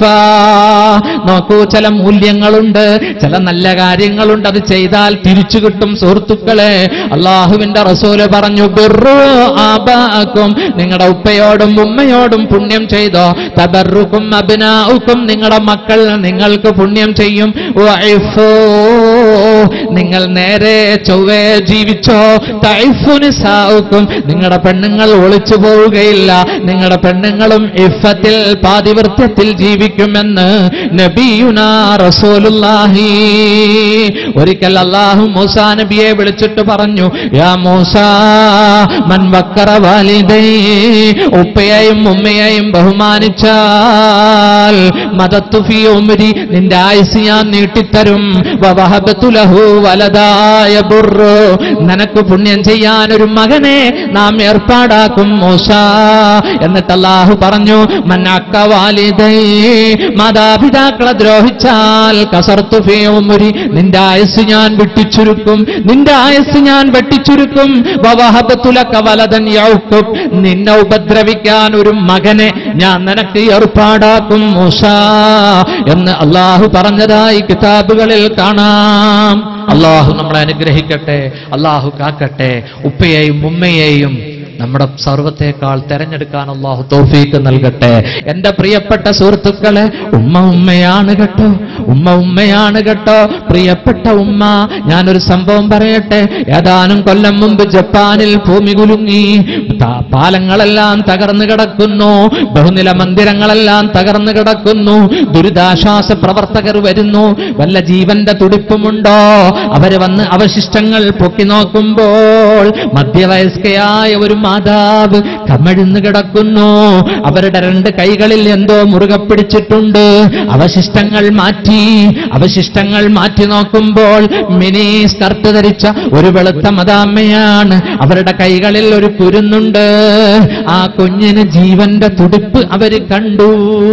S1: നോക്കൂ ചില മൂല്യങ്ങളുണ്ട് ചില നല്ല കാര്യങ്ങളുണ്ട് അത് ചെയ്താൽ തിരിച്ചു കിട്ടും സുഹൃത്തുക്കളെ അള്ളാഹുവിന്റെ റസൂല് പറഞ്ഞു ബിർറു ആബാഅക്കും നിങ്ങളുടെ ഉപ്പയോടും ഉമ്മയോടും പുണ്യം ചെയ്തോ തബറുക്കും അബിനാഉക്കും നിങ്ങളുടെ മക്കൾ നിങ്ങൾക്ക് പുണ്യം ചെയ്യും വഇഫൂ, നിങ്ങൾ നേരെ ചൊവ്വേ ജീവിച്ചോ തൈഫുനിസാവുക്കും നിങ്ങളുടെ പെണ്ണുങ്ങൾ ഒളിച്ചു പോവുകയില്ല നിങ്ങളുടെ പെണ്ണുങ്ങളും ഇഫത്തിൽ പാതിവൃത്യത്തിൽ ജീവിക്കുമെന്ന് നബിയുനാ റസൂലുള്ളാഹി ഒരിക്കൽ അള്ളാഹു മൂസാ നബിയെ വിളിച്ചിട്ട് പറഞ്ഞു യാ മൂസ മൻ വക്കറ വാലിദൈ ഉപ്പയെയും ഉമ്മയെയും ബഹുമാനിച്ചാൽ മദത്തു ഫീ ഉംരി നിന്റെ ആയുസ് ഞാൻ നീട്ടിത്തരും വവഹബത്തു ലഹു വലതായ ബുറു നിനക്ക് പുണ്യം ചെയ്യാൻ ഒരു മകനെ നാം ഏർപ്പാടാക്കും മൂസ എന്നിട്ട് അള്ളാഹു പറഞ്ഞു മന്നക്ക വാലിദൈ മാതാപിതാക്കളെ ദ്രോഹിച്ചാൽ കസർത്തു ഫീ ഉംരി നിന്റെ ആയുസ് ഞാൻ വെട്ടിച്ചുരുക്കും നിന്റെ ആയുസ് ഞാൻ വെട്ടിച്ചുരുക്കും വവഹബത്തുലക വലതൻ യൗഖുബ് നിന്നെ ഉപദ്രവിക്കാൻ ഒരു മകനെ ഞാൻ നിനക്ക് ഏർപ്പാടാക്കും മൂസ എന്ന് അള്ളാഹു പറഞ്ഞതായി കിതാബുകളിൽ കാണാം അള്ളാഹു നമ്മളെ അനുഗ്രഹിക്കട്ടെ അള്ളാഹു കാക്കട്ടെ ഉപ്പയെയും ഉമ്മയെയും നമ്മുടെ സർവത്തേക്കാൾ തെരഞ്ഞെടുക്കാൻ അള്ളാഹു തോഫീക്ക് നൽകട്ടെ എന്റെ പ്രിയപ്പെട്ട സുഹൃത്തുക്കളെ ഉമ്മ ഉമ്മയാണ് കേട്ടോ ഉമ്മ ഉമ്മയാണ് കേട്ടോ പ്രിയപ്പെട്ട ഉമ്മ ഞാനൊരു സംഭവം പറയട്ടെ ഏതാനും കൊല്ലം മുമ്പ് ജപ്പാനിൽ ഭൂമി കുലുങ്ങി ത- പാലങ്ങളെല്ലാം തകർന്നു കിടക്കുന്നു ബഹുനില മന്ദിരങ്ങളെല്ലാം തകർന്നു കിടക്കുന്നു ദുരിതാശ്വാസ പ്രവർത്തകർ വരുന്നു വല്ല ജീവന്റെ തുടിപ്പുമുണ്ടോ അവര് വന്ന് അവശിഷ്ടങ്ങൾ പൊക്കി നോക്കുമ്പോൾ മധ്യവയസ്കയായ ഒരു മാതാവ് കമഴ്ന്നു കിടക്കുന്നു അവരുടെ രണ്ട് കൈകളിൽ എന്തോ മുറുകെ പിടിച്ചിട്ടുണ്ട് അവശിഷ്ടങ്ങൾ മാറ്റി അവശിഷ്ടങ്ങൾ മാറ്റി നോക്കുമ്പോൾ മിനി സ്കർട്ട് ധരിച്ച ഒരു വെളുത്ത മതാമ്മയാണ് അവരുടെ കൈകളിൽ ഒരു കുരുന്നുണ്ട് ആ കുഞ്ഞിന് ജീവന്റെ തുടിപ്പ് അവര് കണ്ടു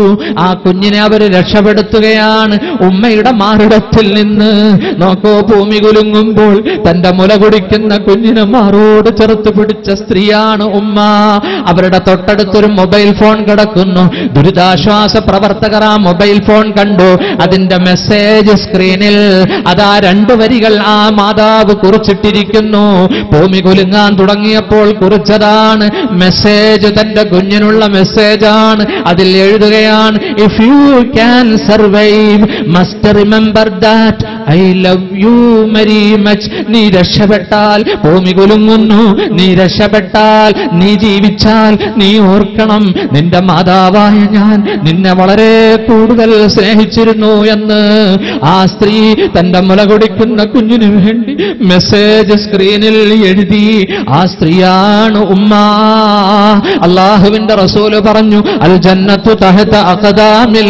S1: ആ കുഞ്ഞിനെ അവര് രക്ഷപ്പെടുത്തുകയാണ് ഉമ്മയുടെ മാറിടത്തിൽ നിന്ന് നോക്കോ ഭൂമി കുലുങ്ങുമ്പോൾ തന്റെ മുല കുടിക്കുന്ന കുഞ്ഞിനെ മാറോട് ചെറുത്ത് പിടിച്ച സ്ത്രീയാണ് ഉമ്മ അവരുടെ തൊട്ടടുത്തൊരു മൊബൈൽ ഫോൺ കിടക്കുന്നു ദുരിതാശ്വാസ പ്രവർത്തകർ ആ മൊബൈൽ ഫോൺ കണ്ടു അതിന്റെ മെസ്സേജ് സ്ക്രീനിൽ അതാ രണ്ടു വരികൾ ആ മാതാവ് കുറിച്ചിട്ടിരിക്കുന്നു ഭൂമി കുലുങ്ങാൻ തുടങ്ങിയപ്പോൾ കുറിച്ചതാണ് മെസ്സേജ് തന്റെ കുഞ്ഞിനുള്ള മെസ്സേജാണ് അതിൽ എഴുതുകയാണ് if you can survive must remember that I love you very much നീ രക്ഷപ്പെട്ടാൽ ഭൂമി കുലുങ്ങുന്നു നീ രക്ഷപ്പെട്ടാൽ നീ ജീവിച്ചാൽ നീ ഓർക്കണം നിന്റെ മാതാവായ ഞാൻ നിന്നെ വളരെ കൂടുതൽ സ്നേഹിച്ചിരുന്നു എന്ന് ആ സ്ത്രീ തന്റെ മുല കുടിക്കുന്ന കുഞ്ഞിനു വേണ്ടി മെസ്സേജ് സ്ക്രീനിൽ എഴുതി ആ സ്ത്രീയാണ് ഉമ്മ അള്ളാഹുവിന്റെ റസൂല് പറഞ്ഞു അൽ ജന്നത്തു തഹത അഖദാമിൽ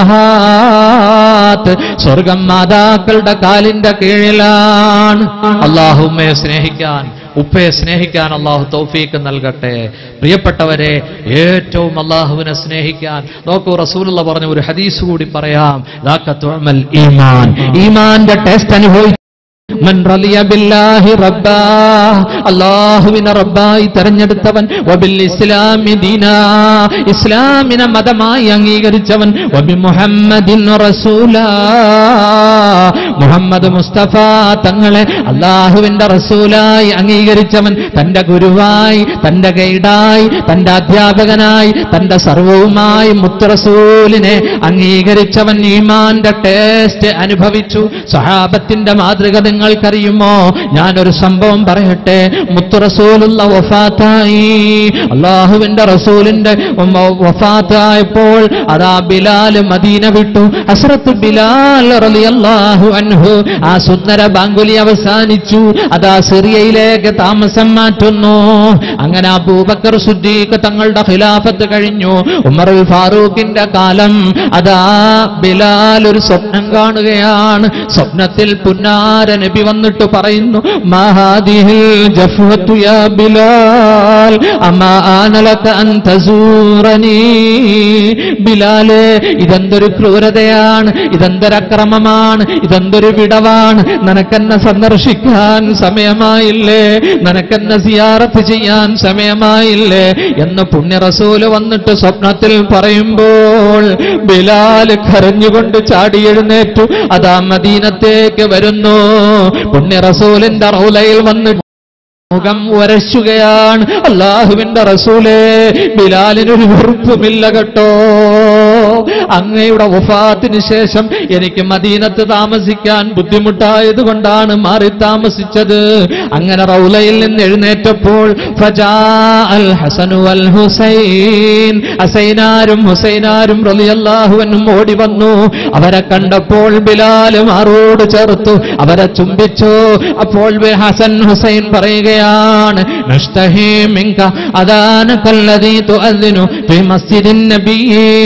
S1: ഉമ്മഹാത്ത് സ്വർഗം മാതാക്കളുടെ കാലിന്റെ കീഴിലാണ് അള്ളാഹു ഉമ്മയെ സ്നേഹിക്കാൻ ഉപ്പയെ സ്നേഹിക്കാൻ അള്ളാഹു തൗഫീക്ക് നൽകട്ടെ പ്രിയപ്പെട്ടവരെ ഏറ്റവും അള്ളാഹുവിനെ സ്നേഹിക്കാൻ നോക്കൂ റസൂലുള്ള പറഞ്ഞ ഒരു ഹദീസ് കൂടി പറയാം ദാക തുഅമൽ ഈമാൻ ഈമാന്റെ ടേസ്റ്റ് അനുഭവിച്ചു മൻ റളിയ ബില്ലാഹി റബ്ബാ അല്ലാഹുവിനെ റബ്ബായി തെരഞ്ഞെടുത്തവൻ വബിൽ ഇസ്ലാമി ദീനാ ഇസ്ലാമിനെ മതമായി അംഗീകരിച്ചവൻ വബി മുഹമ്മദിൻ റസൂലാ മുഹമ്മദ് മുസ്തഫ തങ്ങളെ അള്ളാഹുവിന്റെ റസൂലായി അംഗീകരിച്ചവൻ തന്റെ ഗുരുവായി തന്റെ ഗൈഡായി തന്റെ അധ്യാപകനായി തന്റെ സർവവുമായി മുത്തറസൂലിനെ അംഗീകരിച്ചവൻ ഈമാന്റെ ടേസ്റ്റ് അനുഭവിച്ചു സഹാബത്തിന്റെ മാതൃക നിങ്ങൾക്കറിയുമോ ഞാനൊരു സംഭവം പറയട്ടെ മുത്തുറസൂലുള്ള വഫാത്തായി അള്ളാഹുവിന്റെ റസൂലിന്റെ വ- വഫാത്തായപ്പോൾ അതാ ബിലാൽ മദീന വിട്ടു അസ്രത്ത് ബിലാൽ റളിയല്ലാഹു അൻഹു ആ സുന്ദര ബാങ്കുലി അവസാനിച്ചു അതാ സിറിയയിലേക്ക് താമസം മാറ്റുന്നു അങ്ങനെ അബൂബക്കർ സുദ്ദീഖ് തങ്ങളുടെ ഖിലാഫത്ത് കഴിഞ്ഞു ഉമറുൽ ഫാറൂഖിന്റെ കാലം അതാ ബിലാൽ ഒരു സ്വപ്നം കാണുകയാണ് സ്വപ്നത്തിൽ പുന്നാര നബി വന്നിട്ട് പറയുന്നു മഹാദിഹിൽ ജഫ്വത്തു യാ ബിലാൽ അമാ ആനലക അൻ തസൂറനീ ബിലാലെ ഇതെന്തൊരു ക്രൂരതയാണ് ഇതെന്തൊരു അക്രമമാണ് ഇതെന്തൊരു വിടവാണ് നിനക്കെന്നെ സന്ദർശിക്കാൻ സമയമായില്ലേ നിനക്കെന്നെ സിയാറത്ത് ചെയ്യാൻ സമയമായില്ലേ എന്ന് പുണ്യ റസൂല് വന്നിട്ട് സ്വപ്നത്തിൽ പറയുമ്പോൾ ബിലാൽ കരഞ്ഞുകൊണ്ട് ചാടി എഴുന്നേറ്റു അതാ മദീനത്തേക്ക് വരുന്നു പുണ്യ റസൂലിന്റെ റൗലയിൽ വന്നിട്ട് മുഖം ഉരശുകയാണ് അള്ളാഹുവിന്റെ റസൂലേ ബിലാലിനൊരു വെറുപ്പുമില്ല കേട്ടോ അങ്ങയുടെ വഫാത്തിന് ശേഷം എനിക്ക് മദീനത്ത് താമസിക്കാൻ ബുദ്ധിമുട്ടായത് കൊണ്ടാണ് മാറി താമസിച്ചത് അങ്ങനെ റൗലയിൽ നിന്ന് എഴുന്നേറ്റപ്പോൾ ഫജാ അൽ ഹസനു അൽ ഹുസൈൻ ഹസൈനാരും ഹുസൈനാരും റളിയല്ലാഹുവിനും ഓടി വന്നു അവരെ കണ്ടപ്പോൾ ബിലാൽ മാറോട് ചേർത്തു അവരെ ചുംബിച്ചു അപ്പോൾ ബി- ഹസൻ ഹുസൈൻ പറയുകയാണ് നഷ്തഹീ മിങ്ക അദാനകല്ലദീ തുഅദ്ദിനു ഫി മസ്ജിദിൻ നബി പുണ്യ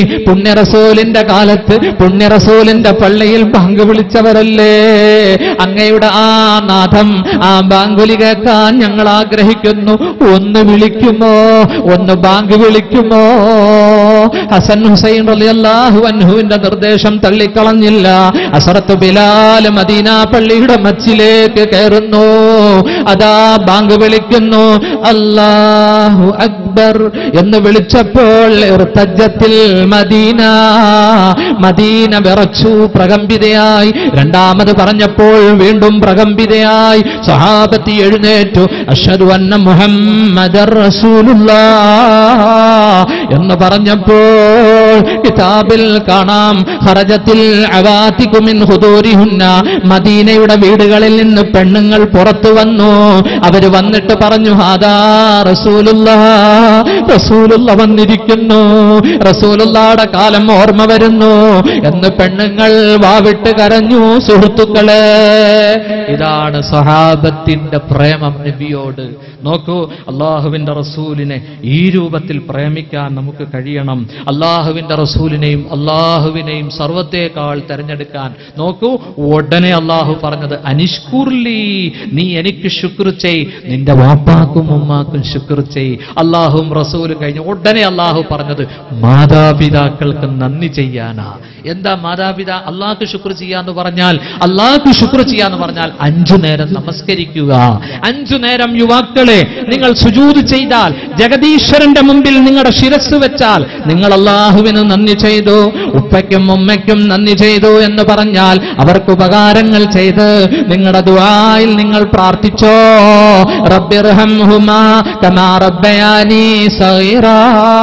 S1: പുണ്യറസൂലിന്റെ കാലത്ത് പുണ്യറസൂലിന്റെ പള്ളിയിൽ ബാങ്ക് വിളിച്ചവരല്ലേ അങ്ങയുടെ ആ നാഥം ആ ബാങ്കുലി കേൾക്കാൻ ഞങ്ങൾ ആഗ്രഹിക്കുന്നു ഒന്ന് വിളിക്കുമോ ഒന്ന് ബാങ്ക് വിളിക്കുമോ ഹസൻ ഹുസൈൻ റളിയല്ലാഹു അൻഹുവിന്റെ നിർദ്ദേശം തള്ളിക്കളഞ്ഞില്ല അസറത്ത് ബിലാൽ മദീന പള്ളിയുടെ മച്ചിലേക്ക് കയറുന്നു അതാ ബാങ്ക് വിളിക്കുന്നു അല്ലാഹു അക്ബർ എന്ന് വിളിച്ചപ്പോൾ ഇർത്തജ്ജത്തിൽ മദീന മദീന വിറച്ചു പ്രകമ്പിതയായി രണ്ടാമത് പറഞ്ഞപ്പോൾ വീണ്ടും പ്രകമ്പിതയായി സഹാബത്തി എഴുന്നേറ്റു അഷദു അന്ന മുഹമ്മദർ റസൂലുള്ളാഹ് എന്ന് പറഞ്ഞപ്പോൾ കിതാബിൽ കാണാം ഹറജത്തിൽ അവാത്തിക്കുമിൻ ഹുദൂരിഹുന്ന മദീനയുടെ വീടുകളിൽ നിന്ന് പെണ്ണുങ്ങൾ പുറത്തു വന്നു അവര് വന്നിട്ട് പറഞ്ഞു ഹാദാ റസൂലുള്ള റസൂലുള്ള വന്നിരിക്കുന്നു റസൂലുള്ളയുടെ കാലം ഓർമ്മ വരുന്നു എന്ന് പെണ്ണുങ്ങൾ വാവിട്ട് കരഞ്ഞു സുഹൃത്തുക്കളെ ഇതാണ് സഹാബത്തിന്റെ പ്രേമം നബിയോട് നോക്കൂ അള്ളാഹുവിന്റെ റസൂലിനെ ഈ രൂപത്തിൽ പ്രേമിക്കാൻ നമുക്ക് കഴിയണം അള്ളാഹുവിന്റെ റസൂലിനെയും അള്ളാഹുവിനെയും സർവത്തേക്കാൾ തെരഞ്ഞെടുക്കാൻ നോക്കൂ ഉടനെ അള്ളാഹു പറഞ്ഞത് അനിഷ്കുർലി നീ എനിക്ക് ശുക്ർ ചെയ് നിന്റെ വാപ്പാക്കും ഉമ്മാക്കും ശുക്ർ ചെയ് അള്ളാഹും റസൂലും കഴിഞ്ഞ് ഉടനെ അള്ളാഹു പറഞ്ഞത് മാതാപിതാക്കൾക്ക് നന്ദി ചെയ്യാനാ എന്താ മാതാപിതാ അള്ളാഹ്ക്ക് ശുക്ർ ചെയ്യാന്ന് പറഞ്ഞാൽ അള്ളാഹ്ക്ക് ശുക്ർ ചെയ്യാന്ന് പറഞ്ഞാൽ അഞ്ചു നേരം നമസ്കരിക്കുക അഞ്ചു നേരം യുവാക്കളെ നിങ്ങൾ സുജൂത് ചെയ്താൽ ജഗദീശ്വരന്റെ മുമ്പിൽ നിങ്ങളുടെ ശിരസ് വെച്ചാൽ നിങ്ങൾ അള്ളാഹുവിന് നന്ദി ചെയ്തു ഉപ്പയ്ക്കും ഉമ്മയ്ക്കും നന്ദി ചെയ്തു എന്ന് പറഞ്ഞാൽ അവർക്ക് ഉപകാരങ്ങൾ ചെയ്ത് നിങ്ങളുടെ ദുആയിൽ നിങ്ങൾ പ്രാർത്ഥിച്ചോ റബ്ബിർഹംഹുമാ കമാ റബ്ബയാനി സഗീറാ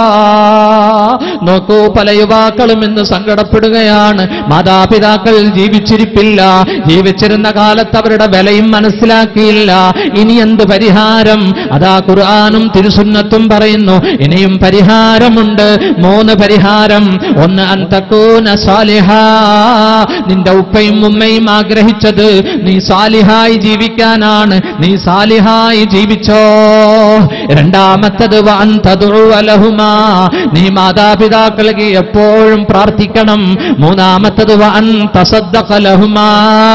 S1: നോക്കൂ പല യുവാക്കളും ഇന്ന് സങ്കടപ്പെടുകയാണ് മാതാപിതാക്കൾ ജീവിച്ചിരിപ്പില്ല ജീവിച്ചിരുന്ന കാലത്ത് അവരുടെ വിലയും മനസ്സിലാക്കിയില്ല ഇനി എന്ത് പരിഹാരം അതാ ഖുർആാനും തിരുസുന്നത്തും പറയുന്നു ഇനിയും പരിഹാരമുണ്ട് മൂന്ന് പരിഹാരം ഒന്ന് അന്തക്കൂന സാലിഹ നിന്റെ ഉപ്പയും ഉമ്മയും ആഗ്രഹിച്ചത് നീ സാലിഹായി ജീവിക്കാനാണ് നീ സാലിഹായി ജീവിച്ചോ രണ്ടാമത്തത് വൻ തതുവലഹുമാ നീ മാതാപിതാക്കൾക്ക് എപ്പോഴും പ്രാർത്ഥിക്കണം മൂന്നാമത്തത് വൻ തസദ്ദഖലഹുമാ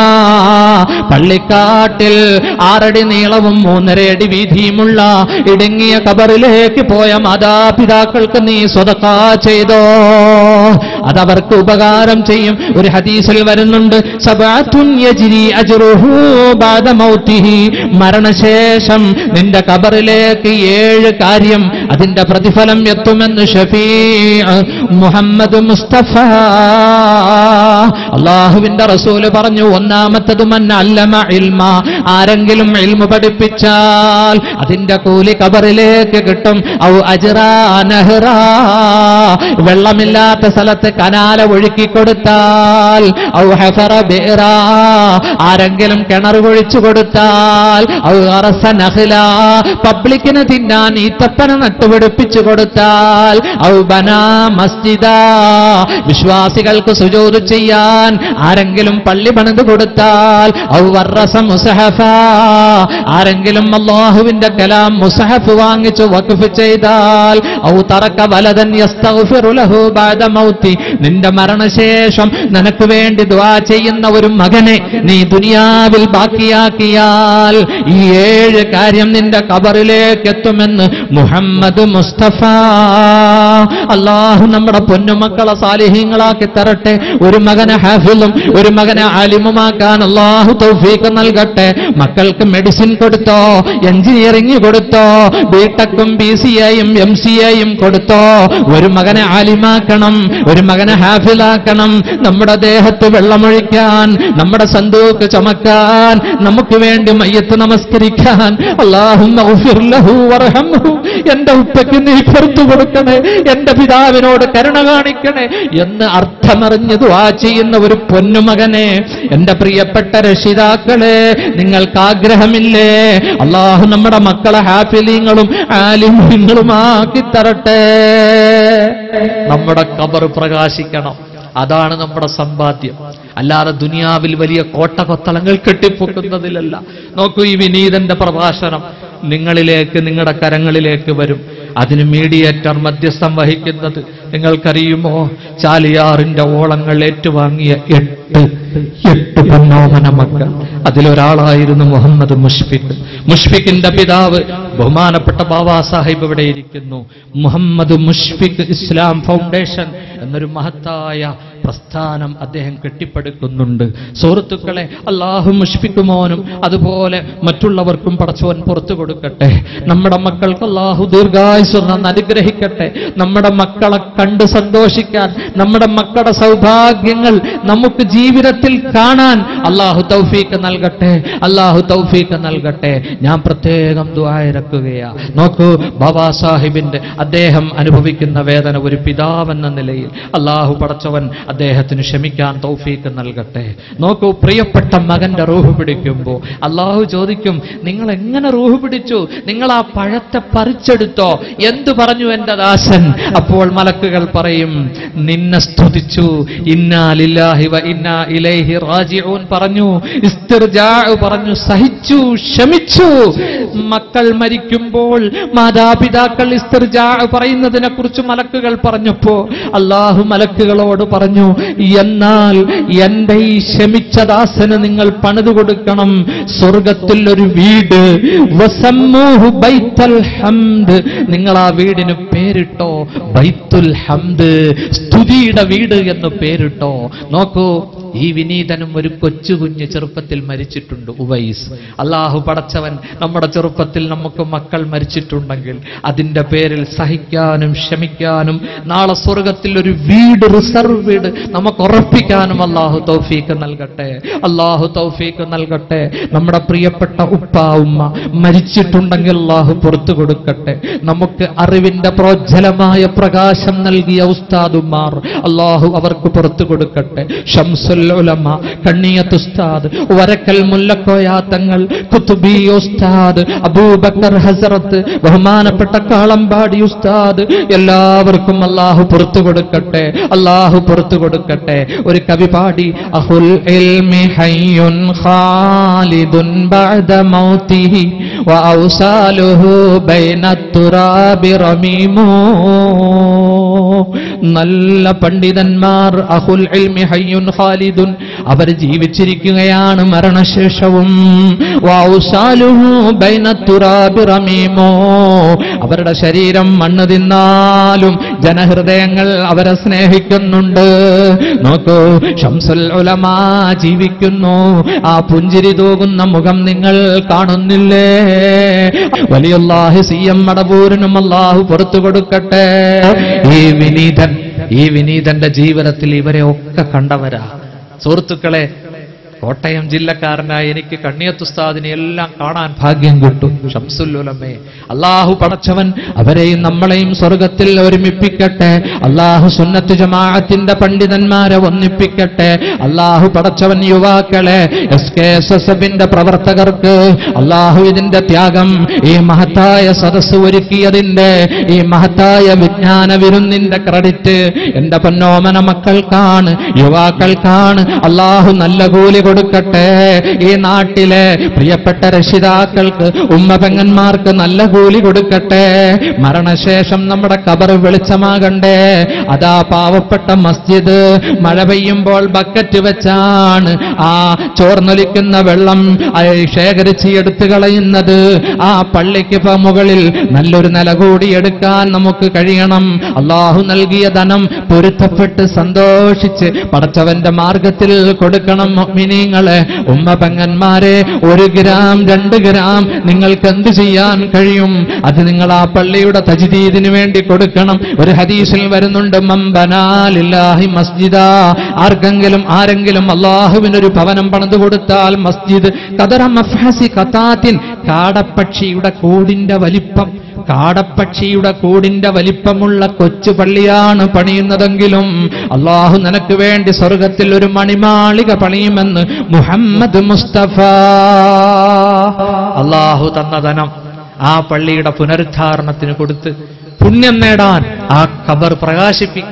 S1: പള്ളിക്കാട്ടിൽ ആറടി നീളവും മൂന്നര അടി വീതിയുമുള്ള ഇടുങ്ങിയ കബറിലേക്ക് പോയ മാതാപിതാക്കൾക്ക് നീ സ്വതക്കാ ചെയ്തോ അതവർക്ക് ഉപകാരം ചെയ്യും ഒരു ഹദീസിൽ വരുന്നുണ്ട് സബഅത്തുൻ യജ്രി അജ്റുഹു ബഅദ മൗതിഹി മരണശേഷം നിന്റെ കബറിലേക്ക് ഏഴ് കാര്യം അതിന്റെ പ്രതിഫലം എത്തുമെന്ന് ഷഫീ മുഹമ്മദ് മുസ്തഫ അള്ളാഹുവിന്റെ റസൂല് പറഞ്ഞു ഒന്നാമത്തത് മൻ അല്ലമ ഇൽമ ആരെങ്കിലും ഇൽമ പഠിപ്പിച്ചാൽ അതിന്റെ കൂലി കബറിലേക്ക് കിട്ടും ഔ അജ്റാ നഹ്റാ വെള്ളമില്ലാത്ത സ്ഥലത്ത് കനാല ഒഴുക്കി കൊടുത്താൽ ഔ ഹഫറ ബിറാ ആരെങ്കിലും കിണർ ഒഴിച്ചു കൊടുത്താൽ ഔ അറസ നഹ്ല പബ്ലിക്കിന് തിന്നാൻ ഈത്തപ്പന നട്ടുപിടിപ്പിച്ചു കൊടുത്താൽ ഔ ബനാ മസ്ജിദ വിശ്വാസികൾക്ക് സുജൂദ് ചെയ്യാൻ ആരെങ്കിലും പള്ളി പണിത് കൊടുത്താൽ ഔ വർറസ മുസഹഫ ആരെങ്കിലും അള്ളാഹുവിന്റെ കലാം മുസഹഫ് വാങ്ങിച്ചു വഖഫ് ചെയ്താൽ ഔ തറക്ക വലതൻ യസ്തഗ്ഫിറു ലഹു ബഅദ മൗതി നിന്റെ മരണശേഷം നിനക്ക് വേണ്ടി ദുആ ചെയ്യുന്ന ഒരു മകനെ നീ ദുനിയാവിൽ ബാക്കിയാക്കിയാൽ ഈ ഏഴ് കാര്യം നിന്റെ കബറിലേക്ക് എത്തുമെന്ന് മുഹമ്മദ് മുസ്തഫ അള്ളാഹു നമ്മുടെ പൊന്നുമക്കളെ സാലിഹ്യങ്ങളാക്കി തരട്ടെ ഒരു മകനെ ഹാഫിലും ഒരു മകനെ ആലിമുമാക്കാൻ അള്ളാഹു തൗഫീഖ് നൽകട്ടെ മക്കൾക്ക് മെഡിസിൻ കൊടുത്തോ എഞ്ചിനീയറിംഗ് കൊടുത്തോ ബിടെക്കും ബി സി എയും എം സി എയും കൊടുത്തോ ഒരു മകനെ ആലിമാക്കണം ഒരു മകനെ ഹാഫിലാക്കണം നമ്മുടെ ദേഹത്ത് വെള്ളമൊഴിക്കാൻ നമ്മുടെ സന്തൂക്ക് ചമക്കാൻ നമുക്ക് വേണ്ടി മയ്യത്ത് നമസ്കരിക്കാൻ അള്ളാഹു എന്റെ ഉപ്പയ്ക്ക് നീ പുറത്തു കൊടുക്കണേ എന്റെ പിതാവിനോട് കരുണ കാണിക്കണേ എന്ന് അർത്ഥമറിഞ്ഞ് ദുആ ചെയ്യുന്ന ഒരു പൊന്നുമകനെ എന്റെ പ്രിയപ്പെട്ട രക്ഷിതാക്കളെ നിങ്ങൾക്ക് ആഗ്രഹമില്ലേ അള്ളാഹു നമ്മുടെ മക്കളെ ഹാഫിലിങ്ങളും ആലിമ്യങ്ങളുമാക്കി തരട്ടെ നമ്മുടെ കബർ പ്രകാശിക്കണം അതാണ് നമ്മുടെ സമ്പാദ്യം അല്ലാതെ ദുനിയാവിൽ വലിയ കോട്ടകൊത്തളങ്ങൾ കെട്ടിപ്പൊക്കുന്നതിലല്ല നോക്കൂ ഈ വിനീതന്റെ പ്രഭാഷണം നിങ്ങളിലേക്ക് നിങ്ങളുടെ കരങ്ങളിലേക്ക് വരും അതിന് മീഡിയേറ്റർ മധ്യസ്ഥം വഹിക്കുന്നത് നിങ്ങൾക്കറിയുമോ ചാലിയാറിന്റെ ഓളങ്ങൾ ഏറ്റുവാങ്ങിയ എട്ട് എട്ട് പൊന്നോമന മക്കൾ അതിലൊരാളായിരുന്നു മുഹമ്മദ് മുഷ്ഫിഖ് മുഷ്ഫിഖിന്റെ പിതാവ് ബഹുമാനപ്പെട്ട ബാബാ സാഹിബ് ഇവിടെ ഇരിക്കുന്നു മുഹമ്മദ് മുഷ്ഫിഖ് ഇസ്ലാം ഫൗണ്ടേഷൻ എന്നൊരു മഹത്തായ പ്രസ്ഥാനം അദ്ദേഹം കെട്ടിപ്പടുക്കുന്നുണ്ട് സുഹൃത്തുക്കളെ അള്ളാഹു മുഷ്ഫിക്കുമോനും അതുപോലെ മറ്റുള്ളവർക്കും പടച്ചവൻ പുറത്തു കൊടുക്കട്ടെ നമ്മുടെ മക്കൾക്ക് അള്ളാഹു ദീർഘായുസ് നന്ന് അനുഗ്രഹിക്കട്ടെ നമ്മുടെ മക്കളെ കണ്ട് സന്തോഷിക്കാൻ നമ്മുടെ മക്കളുടെ സൗഭാഗ്യങ്ങൾ നമുക്ക് ജീവിതത്തിൽ കാണാൻ അള്ളാഹു തൗഫീക്ക് നൽകട്ടെ അള്ളാഹു തൗഫീക്ക് നൽകട്ടെ ഞാൻ പ്രത്യേകം ദ്വായിരക്കുകയാ നോക്കൂ ബാബാ സാഹിബിന്റെ അദ്ദേഹം അനുഭവിക്കുന്ന വേദന ഒരു പിതാവെന്ന നിലയിൽ അള്ളാഹു പടച്ചവൻ അദ്ദേഹത്തിന് ക്ഷമിക്കാൻ തൗഫീക്ക് നൽകട്ടെ നോക്കൂ പ്രിയപ്പെട്ട മകന്റെ റൂഹ് പിടിക്കുമ്പോൾ അള്ളാഹു ചോദിക്കും നിങ്ങൾ എങ്ങനെ റൂഹ് പിടിച്ചു നിങ്ങൾ ആ പഴത്തെ പറിച്ചെടുത്തോ എന്തു പറഞ്ഞു എന്റെ ദാസൻ അപ്പോൾ മലക്കുകൾ പറയും നിന്നെ സ്തുതിച്ചു ഇന്നാലില്ലാഹി വ ഇന്നാ ഇലൈഹി റാജിഊൻ പറഞ്ഞു ഇസ്തിർജാ പറഞ്ഞു സഹിച്ചു ക്ഷമിച്ചു മക്കൾ മരിക്കുമ്പോൾ മാതാപിതാക്കൾ ഇസ്തിർജാ പറയുന്നതിനെ കുറിച്ച് മലക്കുകൾ പറഞ്ഞപ്പോ അള്ളാഹു മലക്കുകളോട് പറഞ്ഞു എന്നാൽ എന്റെ ഈ ശമിച്ച ദാസന് നിങ്ങൾ പണിതു കൊടുക്കണം സ്വർഗത്തിൽ ഒരു വീട് വസമ്മൂഹു ബൈത്തൽ ഹംദ് നിങ്ങൾ ആ വീടിന് പേരിട്ടോ ബൈത്തുൽ ഹംദ് സ്തുതിയുടെ വീട് എന്ന് പേരിട്ടോ നോക്കൂ ഈ വിനീതനും ഒരു കൊച്ചു കുഞ്ഞ് ചെറുപ്പത്തിൽ മരിച്ചിട്ടുണ്ട് ഉവൈസ് അള്ളാഹു പടച്ചവൻ നമ്മുടെ ചെറുപ്പത്തിൽ നമുക്ക് മക്കൾ മരിച്ചിട്ടുണ്ടെങ്കിൽ അതിന്റെ പേരിൽ സഹിക്കാനും ക്ഷമിക്കാനും നാളെ സ്വർഗത്തിൽ ഒരു വീട് റിസർവ് വീട് നമുക്ക് ഉറപ്പിക്കാനും അള്ളാഹു തൗഫീക്ക് നൽകട്ടെ അള്ളാഹു തൗഫീക്ക് നൽകട്ടെ നമ്മുടെ പ്രിയപ്പെട്ട ഉപ്പ ഉമ്മ മരിച്ചിട്ടുണ്ടെങ്കിൽ അള്ളാഹു പുറത്തു കൊടുക്കട്ടെ നമുക്ക് അറിവിന്റെ പ്രോജ്വലമായ പ്രകാശം നൽകിയ ഉസ്താദുമാർ അള്ളാഹു അവർക്ക് പുറത്തു കൊടുക്കട്ടെ ഷംസുൽ ഉലമ കണ്ണിയത്ത് ഉസ്താദ് വരക്കൽ മുല്ലക്കോയാത്തങ്ങൾ കുത്തുബി ഉസ്താദ് അബൂബക്കർ ഹസറത്ത് ബഹുമാനപ്പെട്ട കാളമ്പാടി ഉസ്താദ് എല്ലാവർക്കും അള്ളാഹു പുറത്തു കൊടുക്കട്ടെ അള്ളാഹു പുറത്തു കൊടുക്കട്ടെ ഒരു കവി പാടി അഹുൽ ഇൽമി ഹയ്യുൻ ഖാലിദുൻ ബഅദ മൗതിഹി വഔസാലുഹു ബൈന തുറാബി റമീമൂ നല്ല പണ്ഡിതന്മാർ അഹുൽ ഇൽമി ഹയ്യുൻ ഖാലിദുൻ അവർ ജീവിച്ചിരിക്കുകയാണ് മരണശേഷവും വഔസാലുഹു ബൈന തുറാബി റമീമോ അവരുടെ ശരീരം മണ്ണ് തിന്നാലും ജനഹൃദയങ്ങൾ അവരെ സ്നേഹിക്കുന്നുണ്ട് നോക്കൂ ഷംസുൽ ഉലമാ ജീവിക്കുന്നു ആ പുഞ്ചിരി തൂകുന്ന മുഖം നിങ്ങൾ കാണുന്നില്ലേ വലിയല്ലാഹി സി എം മടവൂരിനും അള്ളാഹു പുറത്തു കൊടുക്കട്ടെ ഈ വിനീതൻ ഈ വിനീതന്റെ ജീവിതത്തിൽ ഇവരെ ഒക്കെ കണ്ടവരാ സുഹൃത്തുക്കളെ കോട്ടയം ജില്ലക്കാരനായ എനിക്ക് കണ്ണിയത്തുസ്താദിനെ എല്ലാം കാണാൻ ഭാഗ്യം കിട്ടും ഷംസുല്ലുലമേ അള്ളാഹു പടച്ചവൻ അവരെയും നമ്മളെയും സ്വർഗത്തിൽ ഒരുമിപ്പിക്കട്ടെ അള്ളാഹു സുന്നത്ത് ജമാഅത്തിന്റെ പണ്ഡിതന്മാരെ ഒന്നിപ്പിക്കട്ടെ അള്ളാഹു പടച്ചവൻ യുവാക്കളെ എസ് കെ എസ് എസ് എഫിന്റെ പ്രവർത്തകർക്ക് അള്ളാഹു ഇതിന്റെ ത്യാഗം ഈ മഹത്തായ സദസ്സ് ഒരുക്കിയതിന്റെ ഈ മഹത്തായ വിജ്ഞാന വിരുന്നിന്റെ ക്രെഡിറ്റ് എന്റെ പൊന്നോമന മക്കൾക്കാണ് യുവാക്കൾക്കാണ് അള്ളാഹു നല്ല കൂലി കൊടുക്കട്ടെ ഈ നാട്ടിലെ പ്രിയപ്പെട്ട രക്ഷിതാക്കൾക്ക് ഉമ്മ പെങ്ങന്മാർക്ക് നല്ല കൂലി കൊടുക്കട്ടെ മരണശേഷം നമ്മുടെ കബർ വെളിച്ചമാകണ്ടേ അതാ പാവപ്പെട്ട മസ്ജിദ് മഴ പെയ്യുമ്പോൾ ബക്കറ്റ് വെച്ചാണ് ആ ചോർന്നൊലിക്കുന്ന വെള്ളം ആ ശേഖരിച്ച് എടുത്തു കളയുന്നത് ആ പള്ളിക്ക് ഇപ്പൊ മുകളിൽ നല്ലൊരു നില കൂടി എടുക്കാൻ നമുക്ക് കഴിയണം അള്ളാഹു നൽകിയ ധനം പൊരുത്തപ്പെട്ട് സന്തോഷിച്ച് പടച്ചവന്റെ മാർഗത്തിൽ കൊടുക്കണം മിനിങ്ങളെ ഉമ്മ പെങ്ങന്മാരെ ഒരു ഗ്രാം രണ്ട് ഗ്രാം നിങ്ങൾക്ക് എന്ത് ചെയ്യാൻ കഴിയും അത് നിങ്ങൾ ആ പള്ളിയുടെ തജ്ദീദിന് വേണ്ടി കൊടുക്കണം ഒരു ഹദീസിൽ വരുന്നുണ്ട് മമ്പനാലില്ലാഹി മസ്ജിദ ആർക്കെങ്കിലും ആരെങ്കിലും അള്ളാഹുവിനൊരു ഭവനം പണിതു കൊടുത്താൽ മസ്ജിദ് കദറ മഫ്ഹസി കത്താത്തിൻ കാടപ്പക്ഷിയുടെ കൂടിന്റെ വലിപ്പം കാടപ്പക്ഷിയുടെ കൂടിന്റെ വലിപ്പമുള്ള കൊച്ചു പള്ളിയാണ് പണിയുന്നതെങ്കിലും അള്ളാഹു നിനക്ക് വേണ്ടി സ്വർഗത്തിൽ ഒരു മണിമാളിക പണിയുമെന്ന് മുഹമ്മദ് മുസ്തഫ അള്ളാഹു തന്ന ധനം ആ പള്ളിയുടെ പുനരുദ്ധാരണത്തിന് കൊടുത്ത് പുണ്യം നേടാൻ ആ ഖബർ പ്രകാശിപ്പിക്കാൻ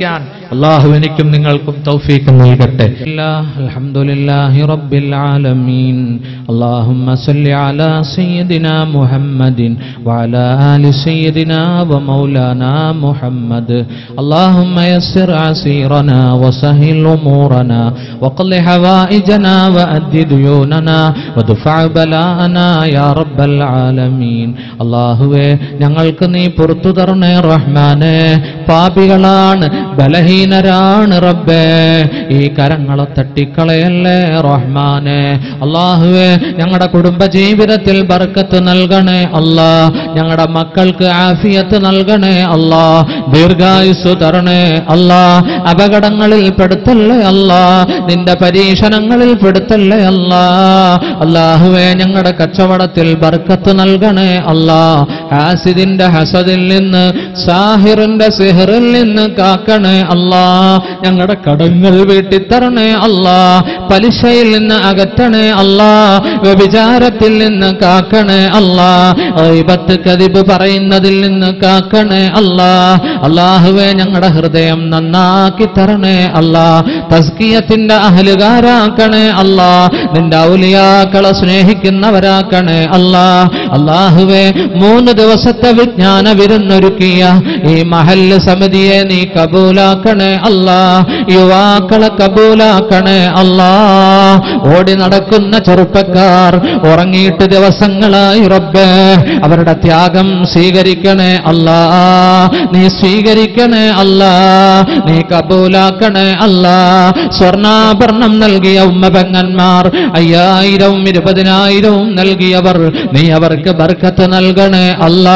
S1: അള്ളാഹു എനിക്കും നിങ്ങൾക്കും തൗഫീഖ് നൽകട്ടെ അൽഹംദുലില്ലാഹി റബ്ബിൽ ആലമീൻ اللهم صل على سيدنا محمد وعلى آل سيدنا ومولانا محمد اللهم يسر عسيرنا وسهل أمورنا وقل حوائجنا وأد ديوننا ودفع بلاءنا يا رب العالمين അള്ളാഹുവേ ഞങ്ങൾക്ക് നീ പുറത്തു തരണേ റഹ്മാനെ പാപികളാണ് ബലഹീനരാണ് റബ്ബേ ഈ കരങ്ങളെ തട്ടിക്കളയല്ലേ റഹ്മാനെ അള്ളാഹുവേ ഞങ്ങളുടെ കുടുംബ ജീവിതത്തിൽ ബർക്കത്ത് നൽകണേ അല്ലാ ഞങ്ങളുടെ മക്കൾക്ക് ആഫിയത്ത് നൽകണേ അല്ലാ ദീർഘായുസ് തരണേ അല്ലാ അപകടങ്ങളിൽ പെടുത്തല്ലേ അല്ലാ നിന്റെ പരീക്ഷണങ്ങളിൽ പെടുത്തല്ലേ അല്ലാ അല്ലാഹുവേ ഞങ്ങളുടെ കച്ചവടത്തിൽ ബർക്കത്ത് നൽകണേ അല്ലാ ഹാസിദിന്റെ ഹസദിൽ നിന്ന് സാഹിറിന്റെ സിഹറിൽ നിന്ന് കാക്കണേ അല്ലാ ഞങ്ങളുടെ കടങ്ങൾ വീട്ടിത്തരണേ അല്ലാ പലിശയിൽ നിന്ന് അകറ്റണേ അല്ലാ വ്യഭിചാരത്തിൽ നിന്ന് കാക്കണേ അല്ലാ ഐബത്ത് കതിബ് പറയുന്നതിൽ നിന്ന് കാക്കണേ അല്ലാ അള്ളാഹുവെ ഞങ്ങളുടെ ഹൃദയം നന്നാക്കി തരണേ അല്ലാ തസ്കിയത്തിന്റെ അഹലുകാരാക്കണേ അല്ലാ നിന്റെ ഔലിയാക്കളെ സ്നേഹിക്കുന്നവരാക്കണേ അല്ലാ അള്ളാഹുവെ മൂന്ന് ദിവസത്തെ വിജ്ഞാന വിരുന്നൊരുക്കിയ ഈ മഹല്ല് സമിതിയെ നീ കബൂലാക്കണേ അല്ലാ യുവാക്കളെ കബൂലാക്കണേ അല്ലാ ഓടി നടക്കുന്ന ചെറുപ്പക്കാർ ഉറങ്ങിയിട്ട് ദിവസങ്ങളായി റബ്ബേ അവരുടെ ത്യാഗം സ്വീകരിക്കണേ അല്ലാ നീ സ്വീകരിക്കണേ അല്ലാ നീ കബൂലാക്കണേ അല്ലാ സ്വർണ്ണാഭരണം നൽകിയ ഉമ്മപെങ്ങന്മാർ അയ്യായിരവും ഇരുപതിനായിരവും നൽകിയവർ നീ അവർക്ക് ബർക്കത്ത് നൽകണേ അല്ലാ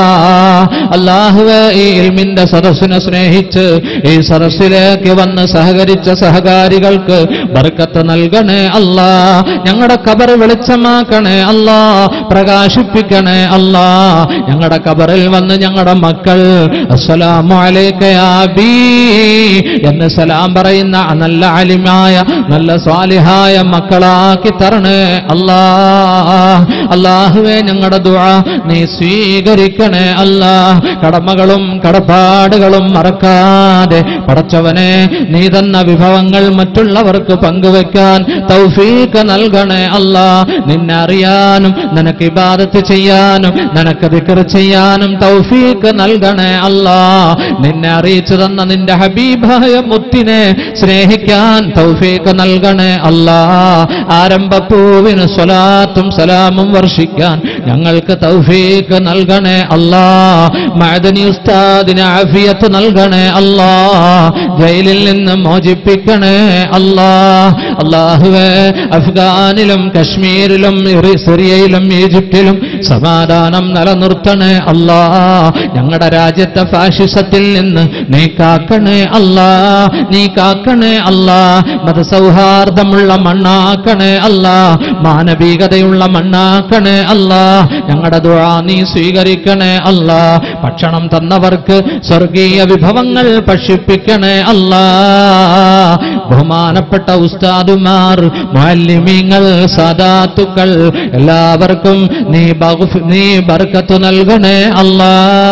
S1: അള്ളാഹുവെ ഈ ഇൽമിന്റെ സദസ്സിനെ സ്നേഹിച്ച് ഈ സദസ്സിലേക്ക് വന്ന് സഹകരിച്ച സഹകാരികൾക്ക് ബർക്കത്ത് നൽകണേ അല്ലാ ഞങ്ങളുടെ കബർ വെളിച്ചമാക്കണേ അല്ലാ പ്രകാശിപ്പിക്കണേ അല്ലാ ഞങ്ങളുടെ കബറിൽ വന്ന് ഞങ്ങളുടെ മക്കൾ അസ്സലാമു അലൈക യാ അബീ എന്ന് സലാം പറയുന്ന ആ നല്ല അലിമായ നല്ല സ്വാലിഹായ മക്കളാക്കി തരണേ അല്ലാ അള്ളാഹുവെ ഞങ്ങളുടെ ദുആ നീ സ്വീകരിക്കണേ അല്ലാ കടമകളും കടപ്പാടുകളും മറക്കാതെ പടച്ചവനെ നീ തന്ന വിഭവങ്ങൾ മറ്റുള്ളവർക്ക് പങ്കുവെക്കാൻ തൗഫീഖ് നൽകണേ അല്ലാ നിന്നെ അറിയാനും നിനക്ക് ഇബാദത്ത് ചെയ്യാനും നിനക്ക് ദിക്ർ ചെയ്യാനും തൗഫീഖ് നൽകണേ അല്ലാ നിന്നെ അറിയിച്ചു തന്ന നിന്റെ ഹബീബായ മുത്തിനെ സ്നേഹിക്കാൻ തൗഫീഖ് നൽകണേ അല്ലാ ആരംഭപ്പൂവിന് സ്വലാത്തും സലാമും വർഷിക്കാൻ ഞങ്ങൾക്ക് തൗഫീഖ് നൽകണേ അല്ലാ മഅദനി ഉസ്താദിന് ആഫിയത്ത് നൽകണേ അല്ലാ ജയിലിൽ നിന്ന് മോചിപ്പിക്കണേ അല്ലാ അള്ളാഹുവേ അഫ്ഗാനിലും കശ്മീരിലും ഇറി- സിറിയയിലും ഈജിപ്തിലും സമാധാനം നിലനിർത്തണേ അല്ലാ ഞങ്ങളുടെ രാജ്യത്തെ ഫാഷിസത്തിൽ നിന്ന് നീ കാക്കണേ അല്ലാ നീ കാക്കണേ അല്ലാ മതസൗഹാർദ്ദമുള്ള മണ്ണാക്കണേ അല്ലാ മാനവികതയുള്ള മണ്ണാക്കണേ അല്ലാ ഞങ്ങളുടെ ദുആ നീ സ്വീകരിക്കണേ അല്ലാ ഭക്ഷണം തന്നവർക്ക് സ്വർഗീയ വിഭവങ്ങൾ ഭക്ഷിപ്പിക്കണേ അല്ലാ ബഹുമാനപ്പെട്ട ഉസ്താദുമാർ മാലിമ്യങ്ങൾ സാദാത്തുക്കൾ എല്ലാവർക്കും നീ ബഗ്ഫ്- നീ ബർക്കത്ത് നൽകണേ അല്ലാ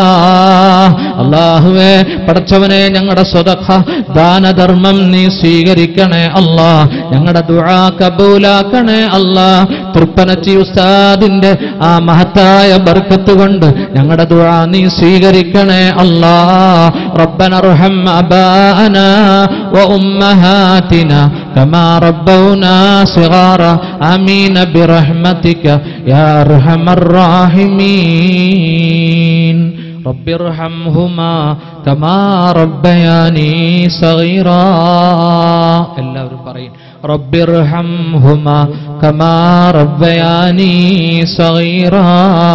S1: അള്ളാഹുവേ പടച്ചവനെ ഞങ്ങളുടെ സ്വതഖ ദാനധർമ്മം നീ സ്വീകരിക്കണേ അല്ലാ ഞങ്ങളുടെ ദുആ കബൂലാക്കണേ അല്ലാ തൃപ്പനച്ചി ഉസ്താദിന്റെ ആ മഹത്തായ ബർക്കത്ത് കൊണ്ട് ഞങ്ങളുടെ ദുആ നീ സ്വീകരിക്കണേ അല്ലാ റബ്ബന റഹം അബാന وأمهاتنا كما ربونا صغارا آمين برحمتك يا أرحم الراحمين رب ارحمهما كما ربياني صغيرا എല്ലാവരും പറയും رب ارحمهما كما ربياني صغيرا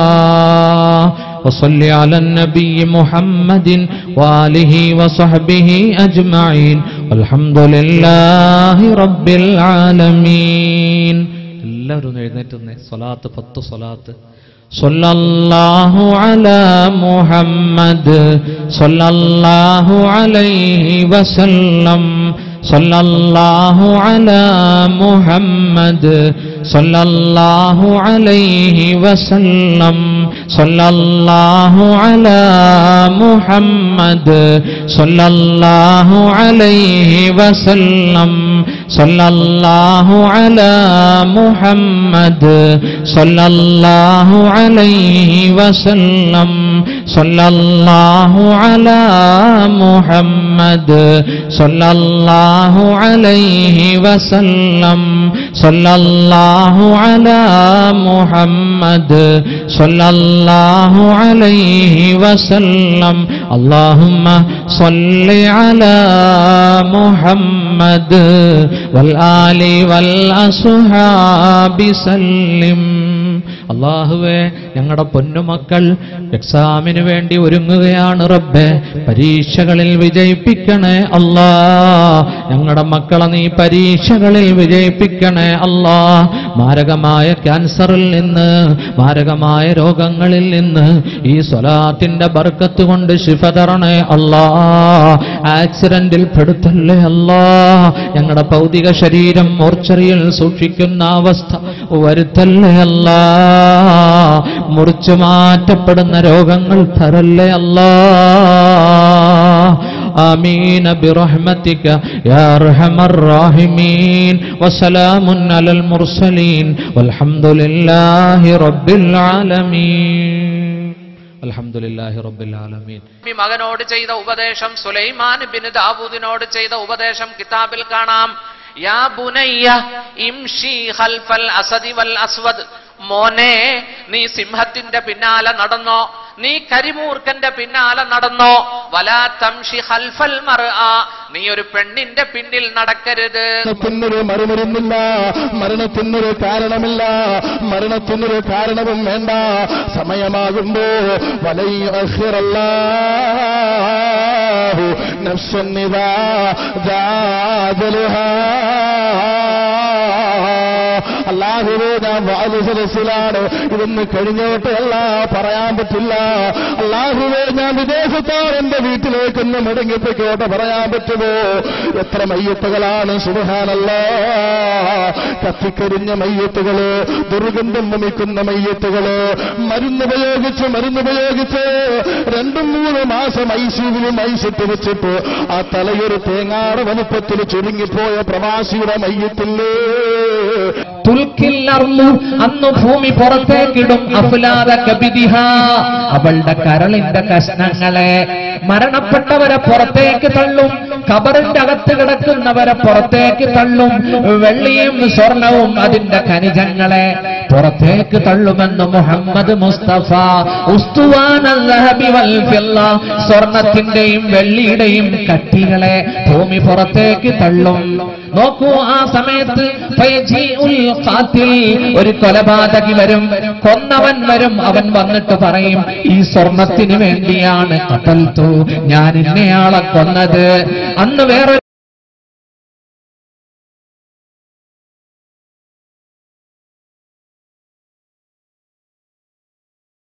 S1: وصل على النبي محمد وآله وصحبه أجمعين والحمد لله رب العالمين എല്ലാവരും എഴുന്നേറ്റ് നിന്നേ സ്വലാത്ത് പത്ത് സ്വലാത്ത് സല്ലല്ലാഹു അലാ മുഹമ്മദ് സല്ലല്ലാഹു അലൈഹി വസല്ലം സല്ലല്ലാഹു അലാ മുഹമ്മദ് സല്ലല്ലാഹു അലൈഹി വസല്ലം صلى الله على محمد صلى الله عليه وسلم صلى الله على محمد صلى الله عليه وسلم صلى الله على محمد صلى الله عليه وسلم صلى الله على محمد صلى الله عليه وسلم اللهم صل على محمد والآل والأصحاب سلم അള്ളാഹുവേ ഞങ്ങളുടെ പൊന്നുമക്കൾ എക്സാമിന് വേണ്ടി ഒരുങ്ങുകയാണ് റബ്ബെ പരീക്ഷകളിൽ വിജയിപ്പിക്കണേ അല്ലാ ഞങ്ങളുടെ മക്കളെ നീ പരീക്ഷകളിൽ വിജയിപ്പിക്കണേ അല്ലാ മാരകമായ ക്യാൻസറിൽ നിന്ന് മാരകമായ രോഗങ്ങളിൽ നിന്ന് ഈ സ്വലാത്തിന്റെ ബർക്കത്ത് കൊണ്ട് ശിഫ തരണേ അല്ലാ ആക്സിഡന്റിൽ പെടുത്തല്ലേ അല്ലാ ഞങ്ങളുടെ ഭൗതിക ശരീരം മോർച്ചറിയിൽ സൂക്ഷിക്കുന്ന അവസ്ഥ വരുത്തല്ലേ അല്ലാ മുറിച്ചു മാറ്റപ്പെടുന്ന രോഗങ്ങൾ തരല്ലേ അല്ലാ آمين برحمتك يا أرحم الراحمين وسلام على المرسلين والحمد لله رب العالمين الحمد لله رب العالمين
S2: ഈ മകനോട് ചെയ്ത ഉപദേശം സുലൈമാൻ ബിൻ ദാവൂദിനോട് ചെയ്ത ഉപദേശം കിതാബിൽ കാണാം യാ ബുനയ്യ ഇംഷി ഖൽഫൽ അസദി വൽ അസ്വദ് മോനെ നീ സിംഹത്തിന്റെ പിന്നാലെ നടന്നോ നീ കരിമൂർഖന്റെ പിന്നാലെ നടന്നോ വലാ തംഷി ഖൽഫൽ മർആ നീ ഒരു പെണ്ണിന്റെ പിന്നിൽ നടക്കരുത്
S3: മരണത്തിനൊരു മറുമരുന്നില്ല മരണത്തിനൊരു കാരണമില്ല മരണത്തിനൊരു കാരണവും വേണ്ട സമയമാകുമ്പോ വലയ്യറല്ലാഹു നഫ്സന്നിതാ അള്ളാഹുവേ ഞാൻ വാലു സദസ്സിലാണ് ഇതൊന്ന് കഴിഞ്ഞോട്ട് അല്ല പറയാൻ പറ്റില്ല അള്ളാഹുവേ ഞാൻ വിദേശത്താണ് എന്റെ വീട്ടിലേക്കൊന്ന് മടങ്ങിപ്പോയിക്കോട്ടെ പറയാൻ പറ്റുമോ എത്ര മയ്യത്തുകളാണ് സുബഹാനല്ല കത്തിക്കരിഞ്ഞ മയ്യത്തുകള് ദുർഗന്ധം വമിക്കുന്ന മയ്യത്തുകള് മരുന്നുപയോഗിച്ച് മരുന്നുപയോഗിച്ച് രണ്ടും മൂന്ന് മാസം ഐസിയിലും ഐസിട്ട് വെച്ചിട്ട് ആ തലയൊരു തേങ്ങാട് വലുപ്പത്തിൽ ചുരുങ്ങിപ്പോയ പ്രവാസിയുടെ മയ്യത്തില്ലേ
S1: തുൽക്കില്ലർന്നു അന്ന് ഭൂമി പുറത്തേക്കിടും അഫ്ലാദ കബിദിഹ അവളുടെ കരളിന്റെ കഷ്ണങ്ങളെ മരണപ്പെട്ടവരെ പുറത്തേക്ക് തള്ളും ഖബറിന്റെ അകത്ത് കിടക്കുന്നവരെ പുറത്തേക്ക് തള്ളും വെള്ളിയും സ്വർണവും അതിന്റെ ഖനിജങ്ങളെ പുറത്തേക്ക് തള്ളുമെന്ന് മുഹമ്മദ് മുസ്തഫ ഉസ്തുവാന الذهب والفضة. സ്വർണത്തിന്റെയും വെള്ളിയുടെയും കട്ടികളെ ഭൂമി പുറത്തേക്ക് തള്ളും നോക്കൂ ആ സമയത്ത് ഫയജീഉൽ ഖാതിൽ ഒരു കൊലപാതകി വരും കൊന്നവൻ വരും അവൻ വന്നിട്ട് പറയും ഈ സ്വർണത്തിന് വേണ്ടിയാണ് കത്തൽത്തു ഞാൻ ഇന്നയാളെ കൊന്നത് അന്ന് വേറൊരു